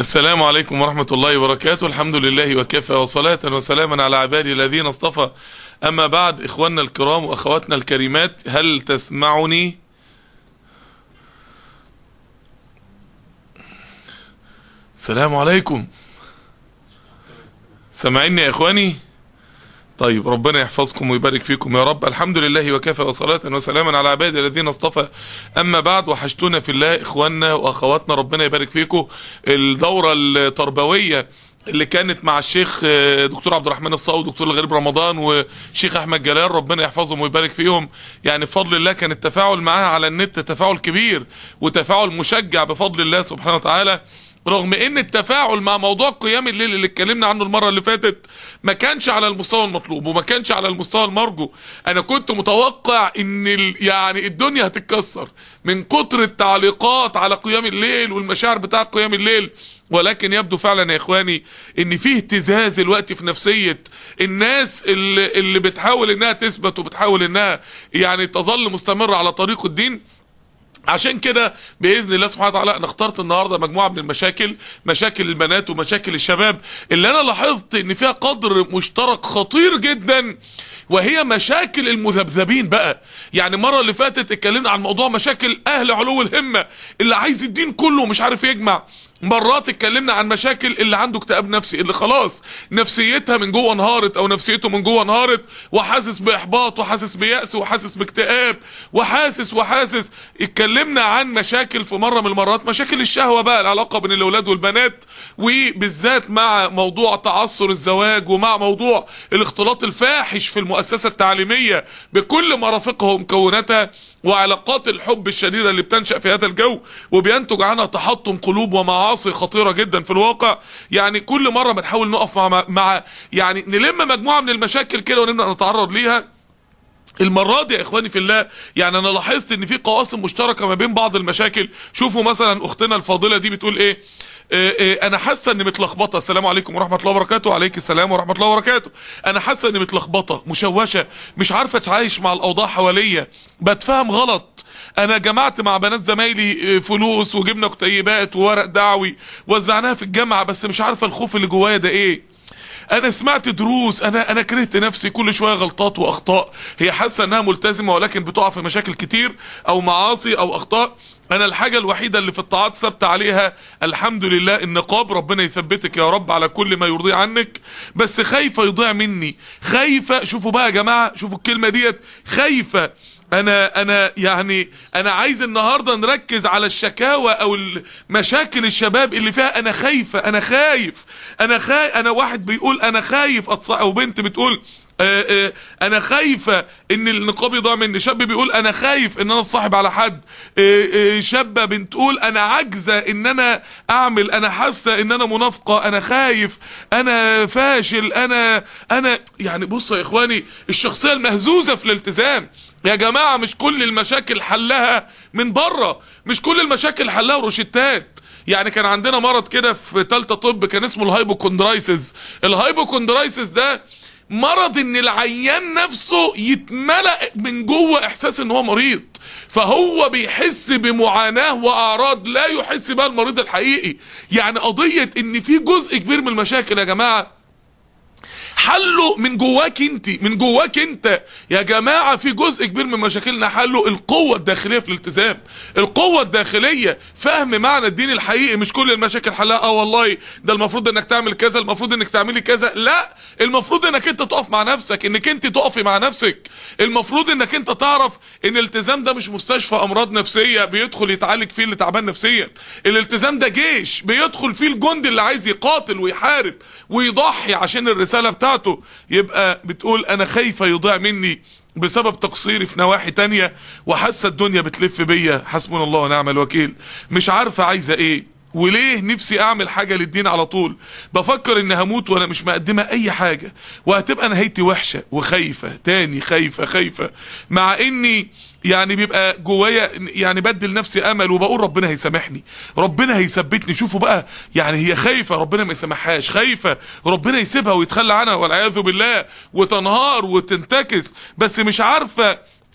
السلام عليكم ورحمة الله وبركاته الحمد لله وكفى وصلاة وسلاما على عبادي الذين اصطفى أما بعد إخواننا الكرام وأخواتنا الكريمات هل تسمعني السلام عليكم سامعيني يا إخواني طيب ربنا يحفظكم ويبارك فيكم يا رب الحمد لله وكفى وصلاة وسلاما على عبادي الذين اصطفى أما بعد وحشتونا في الله إخواننا وأخواتنا ربنا يبارك فيكم الدورة التربوية اللي كانت مع الشيخ دكتور عبد الرحمن الصاوي دكتور الغريب رمضان وشيخ احمد جلال ربنا يحفظهم ويبارك فيهم يعني بفضل الله كان التفاعل معاها على النت تفاعل كبير وتفاعل مشجع بفضل الله سبحانه وتعالى رغم ان التفاعل مع موضوع قيام الليل اللي اتكلمنا عنه المره اللي فاتت ما كانش على المستوى المطلوب وما كانش على المستوى المرجو انا كنت متوقع ان ال... يعني الدنيا هتتكسر من كتر التعليقات على قيام الليل والمشاعر بتاع قيام الليل ولكن يبدو فعلا يا اخواني ان في اهتزاز الوقت في نفسيه الناس اللي, اللي بتحاول انها تثبت وبتحاول انها يعني تظل مستمره على طريق الدين عشان كده باذن الله سبحانه وتعالى انا اخترت النهارده مجموعه من المشاكل مشاكل البنات ومشاكل الشباب اللي انا لاحظت ان فيها قدر مشترك خطير جدا وهي مشاكل المذبذبين بقى يعني المره اللي فاتت اتكلمنا عن موضوع مشاكل اهل علو الهمه اللي عايز الدين كله ومش عارف يجمع مرات اتكلمنا عن مشاكل اللي عنده اكتئاب نفسي اللي خلاص نفسيتها من جوه انهارت او نفسيته من جوه انهارت وحاسس باحباط وحاسس بيأس وحاسس باكتئاب وحاسس وحاسس اتكلمنا عن مشاكل في مره من المرات مشاكل الشهوه بقى العلاقه بين الاولاد والبنات وبالذات مع موضوع تعثر الزواج ومع موضوع الاختلاط الفاحش في المؤسسه التعليميه بكل مرافقها ومكوناتها وعلاقات الحب الشديدة اللي بتنشأ في هذا الجو وبينتج عنها تحطم قلوب ومعاصي خطيرة جدا في الواقع يعني كل مرة بنحاول نقف مع, مع يعني نلم مجموعة من المشاكل كده ونبدأ نتعرض ليها المرة دي يا اخواني في الله يعني انا لاحظت ان في قواسم مشتركة ما بين بعض المشاكل شوفوا مثلا اختنا الفاضلة دي بتقول ايه إيه إيه انا حاسه اني متلخبطه السلام عليكم ورحمه الله وبركاته وعليك السلام ورحمه الله وبركاته انا حاسه اني متلخبطه مشوشه مش عارفه اتعايش مع الاوضاع حواليا بتفهم غلط انا جمعت مع بنات زمايلي فلوس وجبنا كتيبات وورق دعوي وزعناها في الجامعه بس مش عارفه الخوف اللي جوايا ده ايه انا سمعت دروس انا انا كرهت نفسي كل شويه غلطات واخطاء هي حاسه انها ملتزمه ولكن بتقع في مشاكل كتير او معاصي او اخطاء انا الحاجة الوحيدة اللي في الطاعات ثابتة عليها الحمد لله النقاب ربنا يثبتك يا رب على كل ما يرضي عنك بس خايفة يضيع مني خايفة شوفوا بقى يا جماعة شوفوا الكلمة ديت خايفة انا انا يعني انا عايز النهارده نركز على الشكاوى او مشاكل الشباب اللي فيها انا خايفه انا خايف انا خايف انا واحد بيقول انا خايف أتص... او بنت بتقول آآ آآ انا خايفة ان النقاب يضيع مني شاب بيقول انا خايف ان انا اتصاحب على حد آآ شابة بتقول انا عاجزة ان انا اعمل انا حاسة ان انا منافقة انا خايف انا فاشل انا انا يعني بصوا يا اخواني الشخصية المهزوزة في الالتزام يا جماعة مش كل المشاكل حلها من بره مش كل المشاكل حلها روشتات يعني كان عندنا مرض كده في تالتة طب كان اسمه الهايبوكوندرايسيس الهايبوكوندرايسيس ده مرض ان العيان نفسه يتملأ من جوه احساس ان هو مريض فهو بيحس بمعاناة واعراض لا يحس بها المريض الحقيقي يعني قضية ان في جزء كبير من المشاكل يا جماعة حله من جواك انت من جواك انت يا جماعة في جزء كبير من مشاكلنا حله القوة الداخلية في الالتزام القوة الداخلية فهم معنى الدين الحقيقي مش كل المشاكل حلها اه والله ده المفروض انك تعمل كذا المفروض انك تعملي كذا لا المفروض انك انت تقف مع نفسك انك انت تقفي مع نفسك المفروض انك انت تعرف ان الالتزام ده مش مستشفى امراض نفسية بيدخل يتعالج فيه اللي تعبان نفسيا الالتزام ده جيش بيدخل فيه الجندي اللي عايز يقاتل ويحارب ويضحي عشان الرسالة بتاعته يبقى بتقول انا خايفة يضيع مني بسبب تقصيري في نواحي تانية وحاسة الدنيا بتلف بيا حسبنا الله ونعم الوكيل مش عارفة عايزة ايه وليه نفسي اعمل حاجة للدين على طول بفكر ان هموت وانا مش مقدمة اي حاجة وهتبقى نهايتي وحشة وخايفة تاني خايفة خايفة مع اني يعني بيبقى جوايا يعني بدل نفسي امل وبقول ربنا هيسامحني ربنا هيثبتني شوفوا بقى يعني هي خايفه ربنا ما يسامحهاش خايفه ربنا يسيبها ويتخلى عنها والعياذ بالله وتنهار وتنتكس بس مش عارفه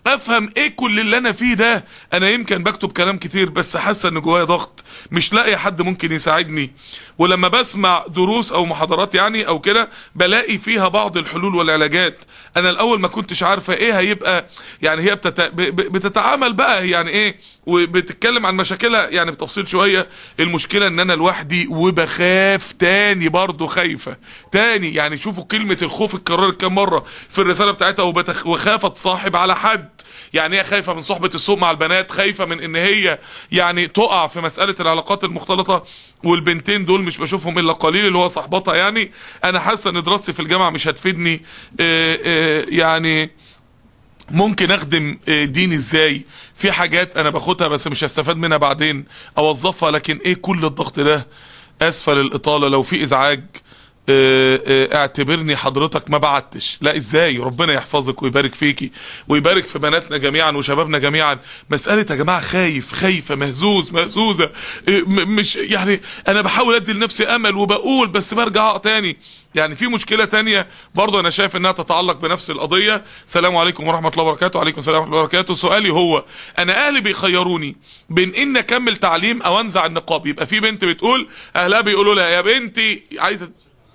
افهم ايه كل اللي انا فيه ده انا يمكن بكتب كلام كتير بس حاسه ان جوايا ضغط مش لاقي حد ممكن يساعدني ولما بسمع دروس او محاضرات يعني او كده بلاقي فيها بعض الحلول والعلاجات انا الاول ما كنتش عارفه ايه هيبقى يعني هي بتت... ب- ب- بتتعامل بقى يعني ايه وبتتكلم عن مشاكلها يعني بتفصيل شويه المشكله ان انا لوحدي وبخاف تاني برضه خايفه تاني يعني شوفوا كلمه الخوف اتكررت كام مره في الرساله بتاعتها وبتخ... وخاف اتصاحب على حد يعني هي خايفه من صحبه السوق مع البنات خايفه من ان هي يعني تقع في مساله العلاقات المختلطه والبنتين دول مش بشوفهم الا قليل اللي هو صاحبتها يعني انا حاسه ان دراستي في الجامعه مش هتفيدني آه، آه، يعني ممكن اخدم آه، ديني ازاي في حاجات انا باخدها بس مش هستفاد منها بعدين اوظفها لكن ايه كل الضغط ده اسفل الاطاله لو في ازعاج آه، آه، اعتبرني حضرتك ما بعتش لا ازاي ربنا يحفظك ويبارك فيكي ويبارك في بناتنا جميعا وشبابنا جميعا مسألة يا جماعة خايف خايفة مهزوز مهزوزة آه، م- مش يعني انا بحاول ادي لنفسي امل وبقول بس برجع أقع تاني يعني في مشكلة تانية برضه انا شايف انها تتعلق بنفس القضية السلام عليكم ورحمة الله وبركاته وعليكم السلام ورحمة الله وبركاته سؤالي هو انا اهلي بيخيروني بين ان اكمل تعليم او انزع النقاب يبقى في بنت بتقول اهلها بيقولوا لها يا بنتي عايزة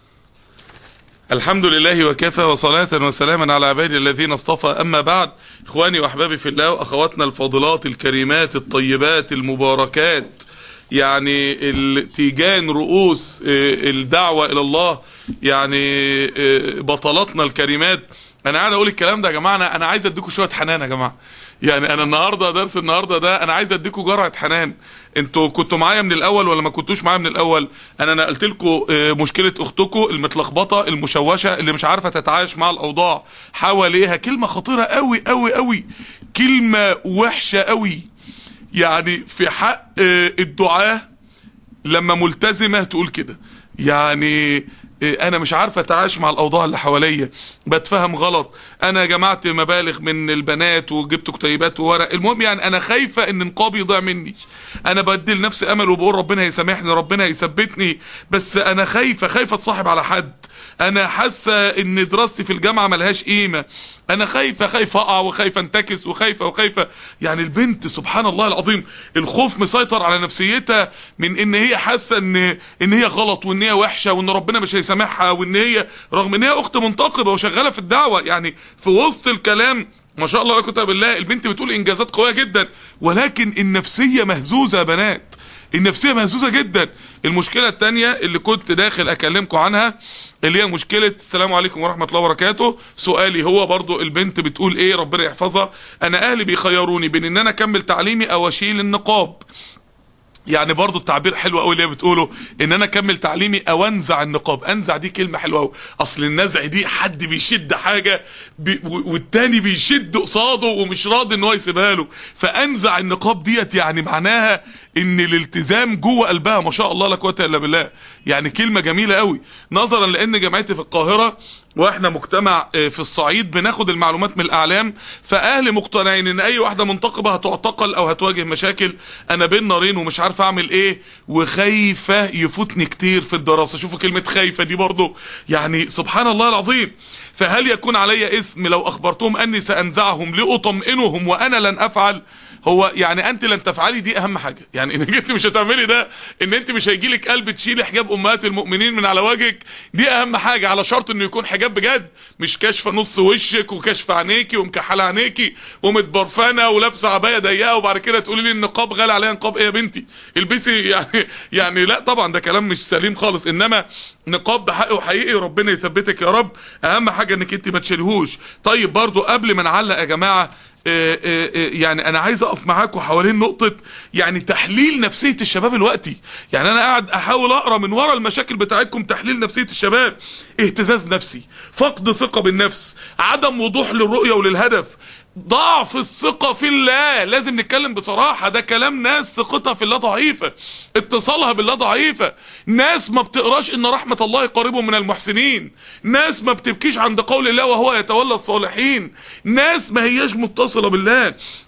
الحمد لله وكفى وصلاة وسلاما على عبادي الذين اصطفى أما بعد إخواني وأحبابي في الله وأخواتنا الفاضلات الكريمات الطيبات المباركات يعني التيجان رؤوس آه، الدعوة إلى الله يعني آه، بطلاتنا الكريمات أنا قاعد أقول الكلام ده يا جماعة أنا أنا عايز أديكم شوية حنان يا جماعة يعني انا النهارده درس النهارده ده انا عايز اديكم جرعه حنان انتوا كنتوا معايا من الاول ولا ما كنتوش معايا من الاول انا نقلت لكم مشكله اختكم المتلخبطه المشوشه اللي مش عارفه تتعايش مع الاوضاع حواليها كلمه خطيره قوي قوي قوي كلمه وحشه قوي يعني في حق آه، الدعاه لما ملتزمه تقول كده يعني إيه، انا مش عارفه اتعايش مع الاوضاع اللي حواليا بتفهم غلط انا جمعت مبالغ من البنات وجبت كتيبات وورق المهم يعني انا خايفه ان نقابي يضيع مني انا بدي لنفسي امل وبقول ربنا هيسامحني ربنا هيثبتني بس انا خايفه خايفه اتصاحب على حد انا حاسه ان دراستي في الجامعه ملهاش قيمه انا خايفه خايفه اقع وخايفه انتكس وخايفه وخايفه يعني البنت سبحان الله العظيم الخوف مسيطر على نفسيتها من ان هي حاسه ان ان هي غلط وان هي وحشه وان ربنا مش هيسامحها وان هي رغم ان هي اخت منتقبه وشغاله في الدعوه يعني في وسط الكلام ما شاء الله لا قوه الا بالله البنت بتقول انجازات قويه جدا ولكن النفسيه مهزوزه يا بنات النفسيه مهزوزه جدا المشكله الثانيه اللي كنت داخل اكلمكم عنها اللي هي مشكله السلام عليكم ورحمه الله وبركاته سؤالي هو برضو البنت بتقول ايه ربنا يحفظها انا اهلي بيخيروني بين ان انا اكمل تعليمي او اشيل النقاب يعني برضو التعبير حلو قوي اللي هي بتقوله ان انا اكمل تعليمي او انزع النقاب انزع دي كلمه حلوه قوي اصل النزع دي حد بيشد حاجه بي و- والتاني بيشد قصاده ومش راضي ان هو يسيبها له فانزع النقاب ديت يعني معناها ان الالتزام جوه قلبها ما شاء الله لا قوه الا بالله يعني كلمه جميله قوي نظرا لان جامعتي في القاهره واحنا مجتمع آه، في الصعيد بناخد المعلومات من الاعلام فاهلي مقتنعين ان اي واحده منتقبه هتعتقل او هتواجه مشاكل انا بين نارين ومش عارف اعمل ايه وخايفه يفوتني كتير في الدراسه شوفوا كلمه خايفه دي برضو يعني سبحان الله العظيم فهل يكون علي اسم لو اخبرتهم اني سانزعهم لاطمئنهم وانا لن افعل هو يعني انت لن تفعلي دي اهم حاجه يعني انك انت مش هتعملي ده ان انت مش هيجيلك قلب تشيلي حجاب امهات المؤمنين من على وجهك دي اهم حاجه على شرط انه يكون حجاب بجد مش كاشفه نص وشك وكاشفه عينيكي ومكحله عينيكي ومتبرفانه ولابسه عبايه ضيقه وبعد كده تقولي لي النقاب غالي عليها نقاب ايه يا بنتي البسي يعني يعني لا طبعا ده كلام مش سليم خالص انما نقاب بحق وحقيقي ربنا يثبتك يا رب اهم حاجه انك انت ما تشيلهوش طيب برضو قبل ما نعلق يا جماعه آه، آه، آه، يعني انا عايز اقف معاكم حوالين نقطة يعني تحليل نفسية الشباب الوقتي يعني انا قاعد احاول اقرا من ورا المشاكل بتاعتكم تحليل نفسية الشباب اهتزاز نفسي فقد ثقة بالنفس عدم وضوح للرؤية وللهدف ضعف الثقة في الله لازم نتكلم بصراحة ده كلام ناس ثقتها في الله ضعيفة اتصالها بالله ضعيفة ناس ما بتقراش ان رحمة الله قريب من المحسنين ناس ما بتبكيش عند قول الله وهو يتولى الصالحين ناس ما هياش متصلة بالله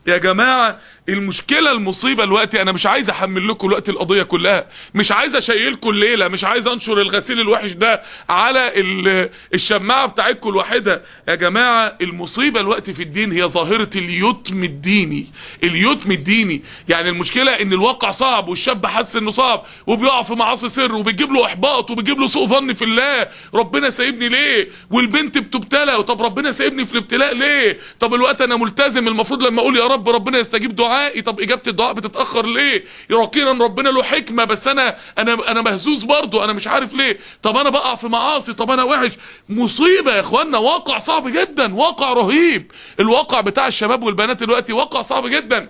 يا جماعة المشكلة المصيبة الوقت انا مش عايز احمل لكم الوقت القضية كلها مش عايز اشيلكم الليلة مش عايز انشر الغسيل الوحش ده على ال- الشماعة بتاعتكم الوحيدة يا جماعة المصيبة الوقت في الدين هي ظاهرة اليتم الديني اليتم الديني يعني المشكلة ان الواقع صعب والشاب حس انه صعب وبيقع في معاصي سر وبيجيب له احباط وبيجيب له سوء ظن في الله ربنا سايبني ليه والبنت بتبتلى طب ربنا سايبني في الابتلاء ليه طب الوقت انا ملتزم المفروض لما اقول يا رب ربنا يستجيب دعائي طب اجابه الدعاء بتتاخر ليه يقينا ربنا له حكمه بس انا انا انا مهزوز برضه انا مش عارف ليه طب انا بقع في معاصي طب انا وحش مصيبه يا اخوانا واقع صعب جدا واقع رهيب الواقع بتاع الشباب والبنات دلوقتي واقع صعب جدا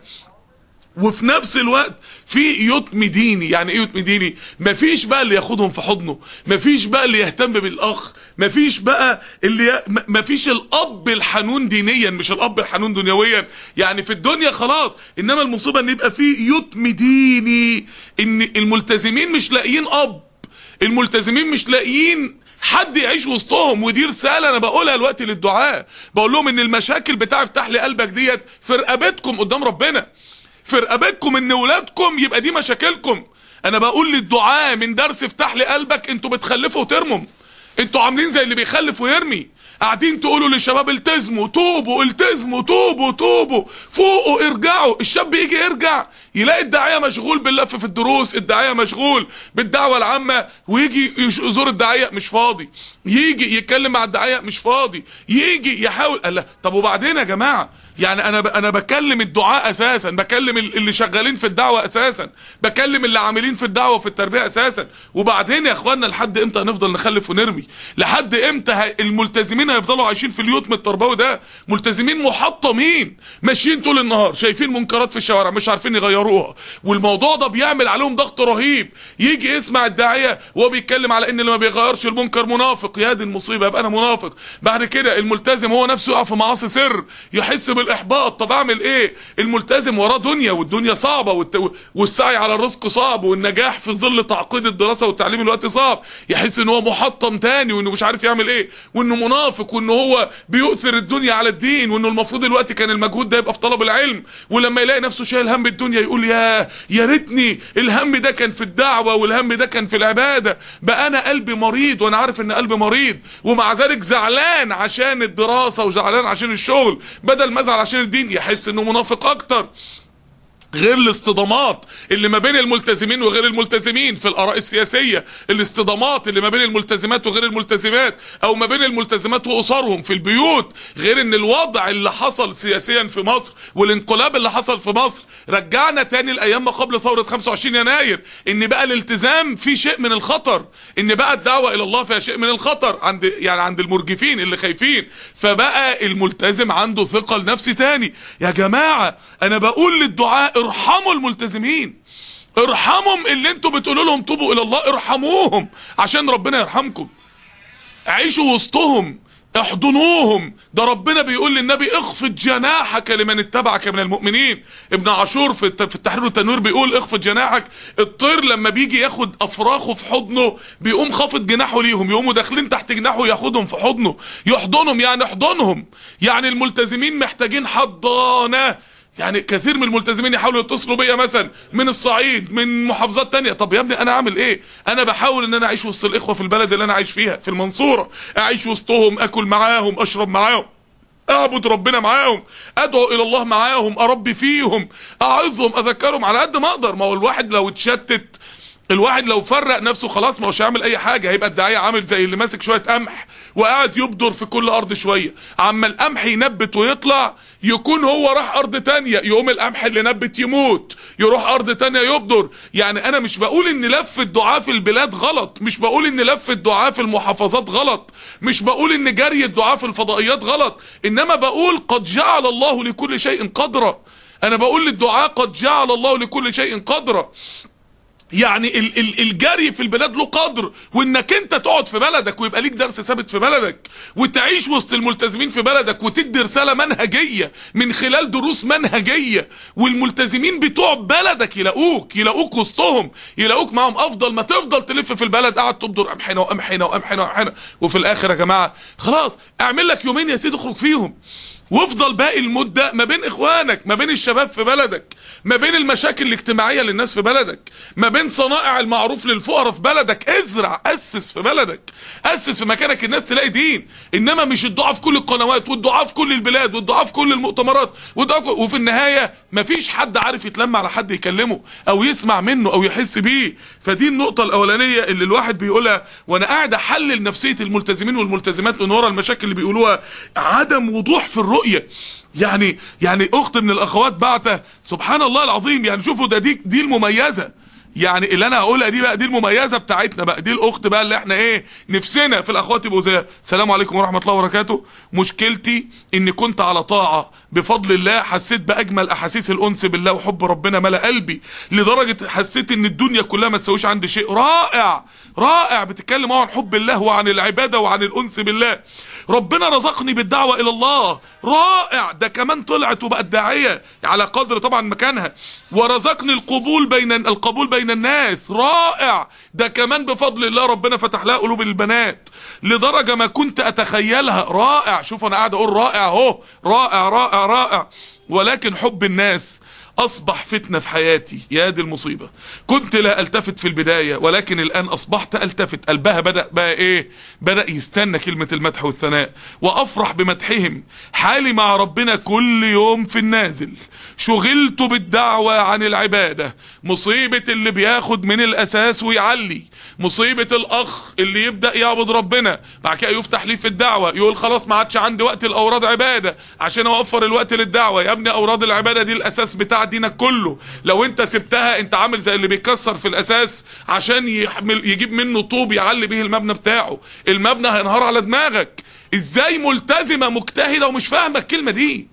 وفي نفس الوقت في يتم ديني يعني ايه يتم ديني مفيش بقى اللي ياخدهم في حضنه مفيش بقى اللي يهتم بالاخ مفيش بقى اللي ي... م- مفيش الاب الحنون دينيا مش الاب الحنون دنيويا يعني في الدنيا خلاص انما المصيبه ان يبقى في يتم ديني ان الملتزمين مش لاقيين اب الملتزمين مش لاقيين حد يعيش وسطهم ودي رساله انا بقولها دلوقتي للدعاء بقول لهم ان المشاكل بتاع افتح لي قلبك ديت في رقبتكم قدام ربنا في رقبتكم ان ولادكم يبقى دي مشاكلكم انا بقول للدعاء من درس افتح لي قلبك انتوا بتخلفوا وترموا انتوا عاملين زي اللي بيخلف ويرمي قاعدين تقولوا للشباب التزموا توبوا التزموا توبوا توبوا فوقوا ارجعوا الشاب يجي يرجع يلاقي الداعيه مشغول باللف في الدروس الداعيه مشغول بالدعوه العامه ويجي يش- يزور الداعيه مش فاضي يجي يتكلم مع الداعيه مش فاضي يجي يحاول الله طب وبعدين يا جماعه يعني انا ب... انا بكلم الدعاء اساسا بكلم ال- اللي شغالين في الدعوه اساسا بكلم اللي عاملين في الدعوه وفي التربيه اساسا وبعدين يا اخوانا لحد امتى هنفضل نخلف ونرمي لحد امتى ه... الملتزمين هيفضلوا عايشين في اليتم التربوي ده ملتزمين محطمين ماشيين طول النهار شايفين منكرات في الشوارع مش عارفين يغيروها والموضوع ده بيعمل عليهم ضغط رهيب يجي يسمع الداعيه وهو بيتكلم على ان اللي ما بيغيرش المنكر منافق يا دي المصيبه يبقى انا منافق بعد كده الملتزم هو نفسه يقع في معاصي سر يحس بالاحباط طب اعمل ايه الملتزم وراه دنيا والدنيا صعبه والت... والسعي على الرزق صعب والنجاح في ظل تعقيد الدراسه والتعليم الوقت صعب يحس ان هو محطم تاني وانه مش عارف يعمل ايه وانه منافق وانه هو بيؤثر الدنيا على الدين وانه المفروض الوقت كان المجهود ده يبقى في طلب العلم ولما يلاقي نفسه شايل هم الدنيا يقول يا يا ريتني الهم ده كان في الدعوه والهم ده كان في العباده بقى انا قلبي مريض وانا عارف ان قلبي مريض ومع ذلك زعلان عشان الدراسه وزعلان عشان الشغل بدل ما ازعل عشان الدين يحس انه منافق اكتر غير الاصطدامات اللي ما بين الملتزمين وغير الملتزمين في الاراء السياسيه الاصطدامات اللي ما بين الملتزمات وغير الملتزمات او ما بين الملتزمات واسرهم في البيوت غير ان الوضع اللي حصل سياسيا في مصر والانقلاب اللي حصل في مصر رجعنا تاني لايام ما قبل ثوره 25 يناير ان بقى الالتزام فيه شيء من الخطر ان بقى الدعوه الى الله فيها شيء من الخطر عند يعني عند المرجفين اللي خايفين فبقى الملتزم عنده ثقل نفسي تاني يا جماعه انا بقول للدعاء ارحموا الملتزمين ارحمهم اللي انتوا بتقولوا لهم توبوا الى الله ارحموهم عشان ربنا يرحمكم عيشوا وسطهم احضنوهم ده ربنا بيقول للنبي اخفض جناحك لمن اتبعك من المؤمنين ابن عاشور في الت- في التحرير والتنوير بيقول اخفض جناحك الطير لما بيجي ياخد افراخه في حضنه بيقوم خافض جناحه ليهم يقوموا داخلين تحت جناحه ياخدهم في حضنه يحضنهم يعني احضنهم يعني الملتزمين محتاجين حضانه يعني كثير من الملتزمين يحاولوا يتصلوا بيا مثلا من الصعيد من محافظات تانية طب يا ابني انا اعمل ايه انا بحاول ان انا اعيش وسط الاخوة في البلد اللي انا عايش فيها في المنصورة اعيش وسطهم اكل معاهم اشرب معاهم اعبد ربنا معاهم ادعو الى الله معاهم اربي فيهم اعظهم اذكرهم على قد ما اقدر ما هو الواحد لو اتشتت الواحد لو فرق نفسه خلاص ما هوش هيعمل اي حاجه هيبقى الداعيه عامل زي اللي ماسك شويه قمح وقاعد يبدر في كل ارض شويه عما القمح ينبت ويطلع يكون هو راح ارض تانية يقوم القمح اللي نبت يموت يروح ارض تانية يبدر يعني انا مش بقول ان لف الدعاء في البلاد غلط مش بقول ان لف الدعاء في المحافظات غلط مش بقول ان جري الدعاء في الفضائيات غلط انما بقول قد جعل الله لكل شيء قدرا انا بقول للدعاء قد جعل الله لكل شيء قدرا يعني ال ال الجري في البلاد له قدر وانك انت تقعد في بلدك ويبقى ليك درس ثابت في بلدك وتعيش وسط الملتزمين في بلدك وتدي رسالة منهجية من خلال دروس منهجية والملتزمين بتوع بلدك يلاقوك يلاقوك وسطهم يلاقوك معاهم افضل ما تفضل تلف في البلد قاعد تبدر قمحنا وقمحنا وقمحنا وقمحنا وفي الاخر يا جماعة خلاص اعمل لك يومين يا سيدي اخرج فيهم وافضل باقي المدة ما بين اخوانك ما بين الشباب في بلدك ما بين المشاكل الاجتماعية للناس في بلدك ما بين صنائع المعروف للفقراء في بلدك ازرع اسس في بلدك اسس في مكانك الناس تلاقي دين انما مش الدعاء في كل القنوات والدعاء في كل البلاد والدعاء في كل المؤتمرات والدعاء في... وفي النهاية مفيش حد عارف يتلم على حد يكلمه او يسمع منه او يحس بيه فدي النقطة الاولانية اللي الواحد بيقولها وانا قاعد احلل نفسية الملتزمين والملتزمات من ورا المشاكل اللي بيقولوها عدم وضوح في الرؤية يعني يعني اخت من الاخوات بعته سبحان الله العظيم يعني شوفوا ده دي دي المميزه يعني اللي انا هقولها دي بقى دي المميزه بتاعتنا بقى دي الاخت بقى اللي احنا ايه نفسنا في الاخوات يبقوا زيها السلام عليكم ورحمه الله وبركاته مشكلتي اني كنت على طاعه بفضل الله حسيت باجمل احاسيس الانس بالله وحب ربنا ملا قلبي لدرجه حسيت ان الدنيا كلها ما تساويش عندي شيء رائع رائع بتتكلم عن حب الله وعن العباده وعن الانس بالله ربنا رزقني بالدعوه الى الله رائع ده كمان طلعت وبقت داعيه على قدر طبعا مكانها ورزقني القبول بين القبول بين الناس رائع ده كمان بفضل الله ربنا فتح لها قلوب البنات لدرجه ما كنت اتخيلها رائع شوف انا قاعد اقول رائع اهو رائع رائع رائع ولكن حب الناس اصبح فتنة في حياتي يا دي المصيبة كنت لا التفت في البداية ولكن الان اصبحت التفت قلبها بدأ بقى ايه بدأ يستنى كلمة المدح والثناء وافرح بمدحهم حالي مع ربنا كل يوم في النازل شغلت بالدعوة عن العبادة مصيبة اللي بياخد من الاساس ويعلي مصيبة الاخ اللي يبدأ يعبد ربنا بعد كده يفتح ليه في الدعوة يقول خلاص ما عادش عندي وقت الاوراد عبادة عشان اوفر الوقت للدعوة يا ابني اوراد العبادة دي الاساس بتاع دينك كله لو انت سبتها انت عامل زي اللي بيكسر في الاساس عشان يحمل يجيب منه طوب يعلي به المبنى بتاعه المبنى هينهار على دماغك ازاي ملتزمة مجتهدة ومش فاهمة الكلمة دي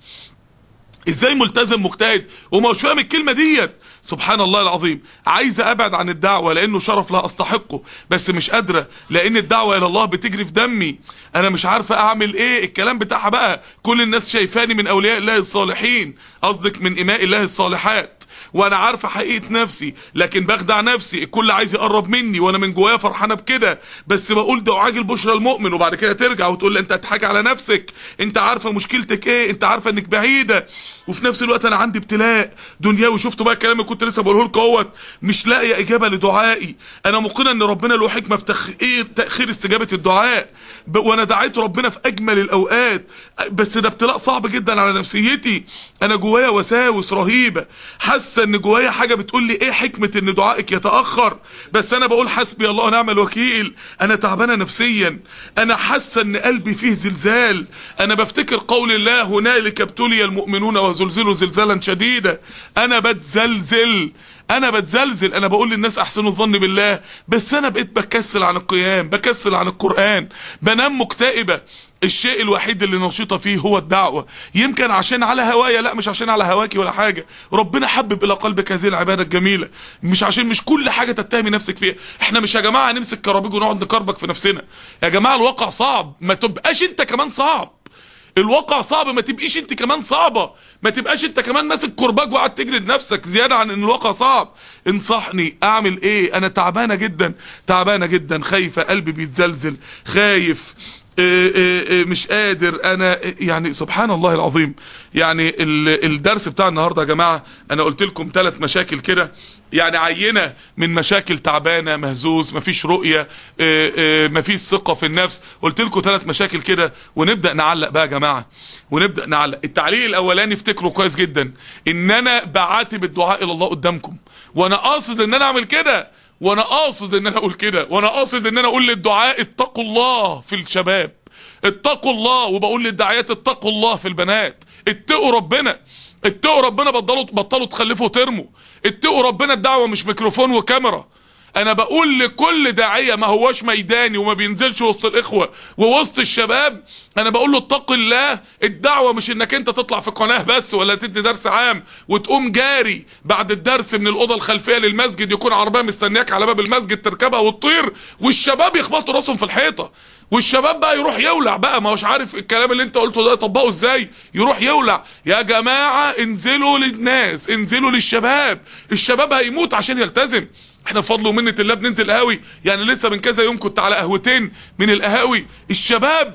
ازاي ملتزم مجتهد ومش فاهم الكلمة ديت سبحان الله العظيم عايزة ابعد عن الدعوة لانه شرف لا استحقه بس مش قادرة لان الدعوة الى الله بتجري في دمي انا مش عارفة اعمل ايه الكلام بتاعها بقى كل الناس شايفاني من اولياء الله الصالحين قصدك من اماء الله الصالحات وانا عارفه حقيقه نفسي لكن بخدع نفسي الكل عايز يقرب مني وانا من جوايا فرحانه بكده بس بقول ده عاجل بشرى المؤمن وبعد كده ترجع وتقول لي انت هتضحك على نفسك انت عارفه مشكلتك ايه انت عارفه انك بعيده وفي نفس الوقت انا عندي ابتلاء دنيوي شفتوا بقى الكلام اللي كنت لسه بقوله لكم اهوت مش لاقيه اجابه لدعائي انا مقنع ان ربنا له حكمه في تخير تاخير استجابه الدعاء وانا دعيت ربنا في اجمل الاوقات بس ده ابتلاء صعب جدا على نفسيتي انا جوايا وساوس رهيبه حاسه ان جوايا حاجه بتقول لي ايه حكمه ان دعائك يتاخر بس انا بقول حسبي الله ونعم الوكيل انا تعبانه نفسيا انا حاسه ان قلبي فيه زلزال انا بفتكر قول الله هنالك ابتلي المؤمنون وزلزلوا زلزالا شديدا انا بتزلزل انا بتزلزل انا بقول للناس احسنوا الظن بالله بس انا بقيت بكسل عن القيام بكسل عن القرآن بنام مكتئبة الشيء الوحيد اللي نشيطه فيه هو الدعوة يمكن عشان على هوايا لا مش عشان على هواكي ولا حاجة ربنا حبب الى قلبك هذه العبادة الجميلة مش عشان مش كل حاجة تتهمي نفسك فيها احنا مش يا جماعة نمسك كرابيج ونقعد نكربك في نفسنا يا جماعة الواقع صعب ما تبقاش انت كمان صعب الواقع صعب ما تبقيش انت كمان صعبة ما تبقاش انت كمان ماسك كرباج وقاعد تجلد نفسك زيادة عن ان الواقع صعب انصحني اعمل ايه انا تعبانة جدا تعبانة جدا خايفة قلبي بيتزلزل خايف اه اه اه مش قادر انا يعني سبحان الله العظيم يعني الدرس بتاع النهاردة يا جماعة انا قلت لكم ثلاث مشاكل كده يعني عينة من مشاكل تعبانة مهزوز مفيش رؤية اه اه مفيش ثقة في النفس قلت لكم ثلاث مشاكل كده ونبدأ نعلق بقى يا جماعة ونبدأ نعلق التعليق الاولاني افتكروا كويس جدا ان انا بعاتب الدعاء الى الله قدامكم وانا قاصد ان انا اعمل كده وانا قاصد ان انا اقول كده وانا قاصد ان انا اقول للدعاء اتقوا الله في الشباب اتقوا الله وبقول للدعايات اتقوا الله في البنات اتقوا ربنا اتقوا ربنا بطلوا بطلوا تخلفوا وترموا اتقوا ربنا الدعوه مش ميكروفون وكاميرا انا بقول لكل داعيه ما هواش ميداني وما بينزلش وسط الاخوه ووسط الشباب انا بقول له اتق الله الدعوه مش انك انت تطلع في قناه بس ولا تدي درس عام وتقوم جاري بعد الدرس من الاوضه الخلفيه للمسجد يكون عربيه مستنياك على باب المسجد تركبها وتطير والشباب يخبطوا راسهم في الحيطه والشباب بقى يروح يولع بقى ما هوش عارف الكلام اللي انت قلته ده يطبقه ازاي يروح يولع يا جماعه انزلوا للناس انزلوا للشباب الشباب هيموت عشان يلتزم احنا بفضل ومنة الله بننزل قهاوي يعني لسه من كذا يوم كنت على قهوتين من القهاوي الشباب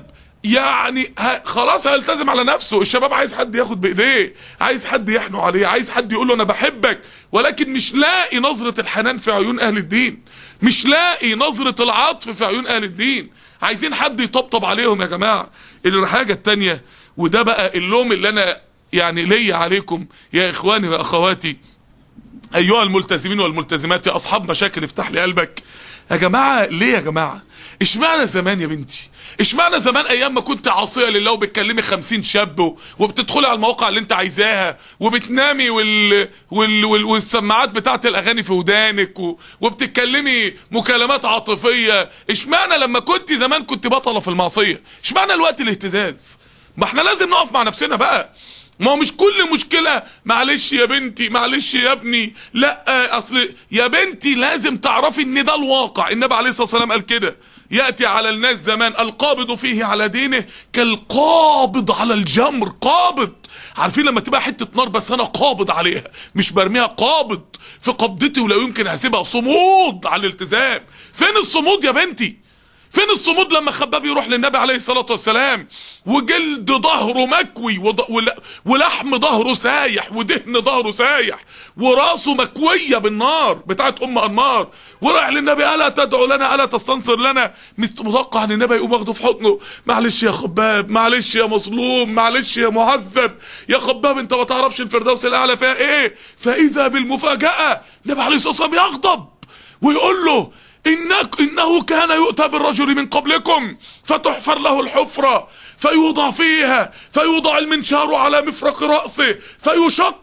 يعني ه... خلاص هيلتزم على نفسه الشباب عايز حد ياخد بايديه عايز حد يحنو عليه عايز حد يقول له انا بحبك ولكن مش لاقي نظرة الحنان في عيون اهل الدين مش لاقي نظرة العطف في عيون اهل الدين عايزين حد يطبطب عليهم يا جماعة الحاجة التانية وده بقى اللوم اللي انا يعني ليا عليكم يا اخواني واخواتي ايها الملتزمين والملتزمات يا اصحاب مشاكل افتح لي قلبك يا جماعه ليه يا جماعه اشمعنى زمان يا بنتي اشمعنى زمان ايام ما كنت عاصيه لله وبتكلمي 50 شاب وبتدخلي على المواقع اللي انت عايزاها وبتنامي وال... وال... وال... والسماعات بتاعت الاغاني في ودانك و... وبتتكلمي مكالمات عاطفيه اشمعنى لما كنت زمان كنت بطله في المعصيه اشمعنى الوقت الاهتزاز ما احنا لازم نقف مع نفسنا بقى ما هو مش كل مشكلة معلش يا بنتي معلش يا ابني لا اصل يا بنتي لازم تعرفي ان ده الواقع النبي عليه الصلاة والسلام قال كده يأتي على الناس زمان القابض فيه على دينه كالقابض على الجمر قابض عارفين لما تبقى حتة نار بس انا قابض عليها مش برميها قابض في قبضتي ولا يمكن هسيبها صمود على الالتزام فين الصمود يا بنتي فين الصمود لما خباب يروح للنبي عليه الصلاة والسلام وجلد ظهره مكوي وض... ول... ولحم ظهره سايح ودهن ظهره سايح وراسه مكوية بالنار بتاعت ام انمار وراح للنبي الا تدعو لنا الا تستنصر لنا متوقع ان النبي يقوم واخده في حضنه معلش يا خباب معلش يا مظلوم معلش يا معذب يا خباب انت ما تعرفش الفردوس الاعلى فيها ايه فاذا بالمفاجأة النبي عليه الصلاة والسلام يغضب ويقول له إنك إنه كان يؤتى بالرجل من قبلكم فتحفر له الحفرة فيوضع فيها فيوضع المنشار على مفرق رأسه فيشق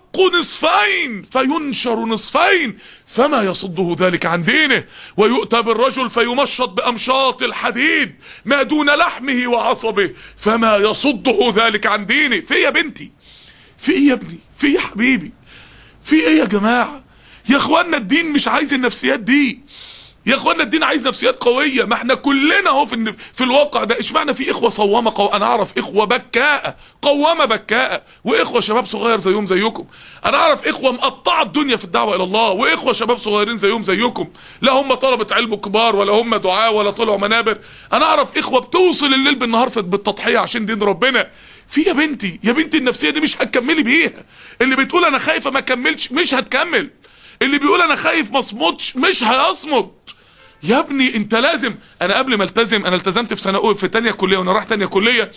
نصفين فينشر نصفين فما يصده ذلك عن دينه ويؤتى بالرجل فيمشط بأمشاط الحديد ما دون لحمه وعصبه فما يصده ذلك عن دينه في يا بنتي في ايه يا ابني في يا حبيبي في ايه يا جماعة يا اخوانا الدين مش عايز النفسيات دي يا اخوانا الدين عايز نفسيات قويه ما احنا كلنا اهو في في الواقع ده اشمعنى في اخوه صوامه قو... انا اعرف اخوه بكاءه قوامه بكاءه واخوه شباب صغير زيهم زيكم انا اعرف اخوه مقطعه الدنيا في الدعوه الى الله واخوه شباب صغيرين زيهم زيكم لا هم طلبه علم كبار ولا هم دعاء ولا طلعوا منابر انا اعرف اخوه بتوصل الليل بالنهار بالتضحيه عشان دين ربنا في يا بنتي يا بنتي النفسيه دي مش هتكملي بيها اللي بتقول انا خايفه ما اكملش مش هتكمل اللي بيقول انا خايف ما اصمتش مش هيصمت يا ابني انت لازم انا قبل ما التزم انا التزمت في سنه اولى في تانية كليه وانا رايح تانية كليه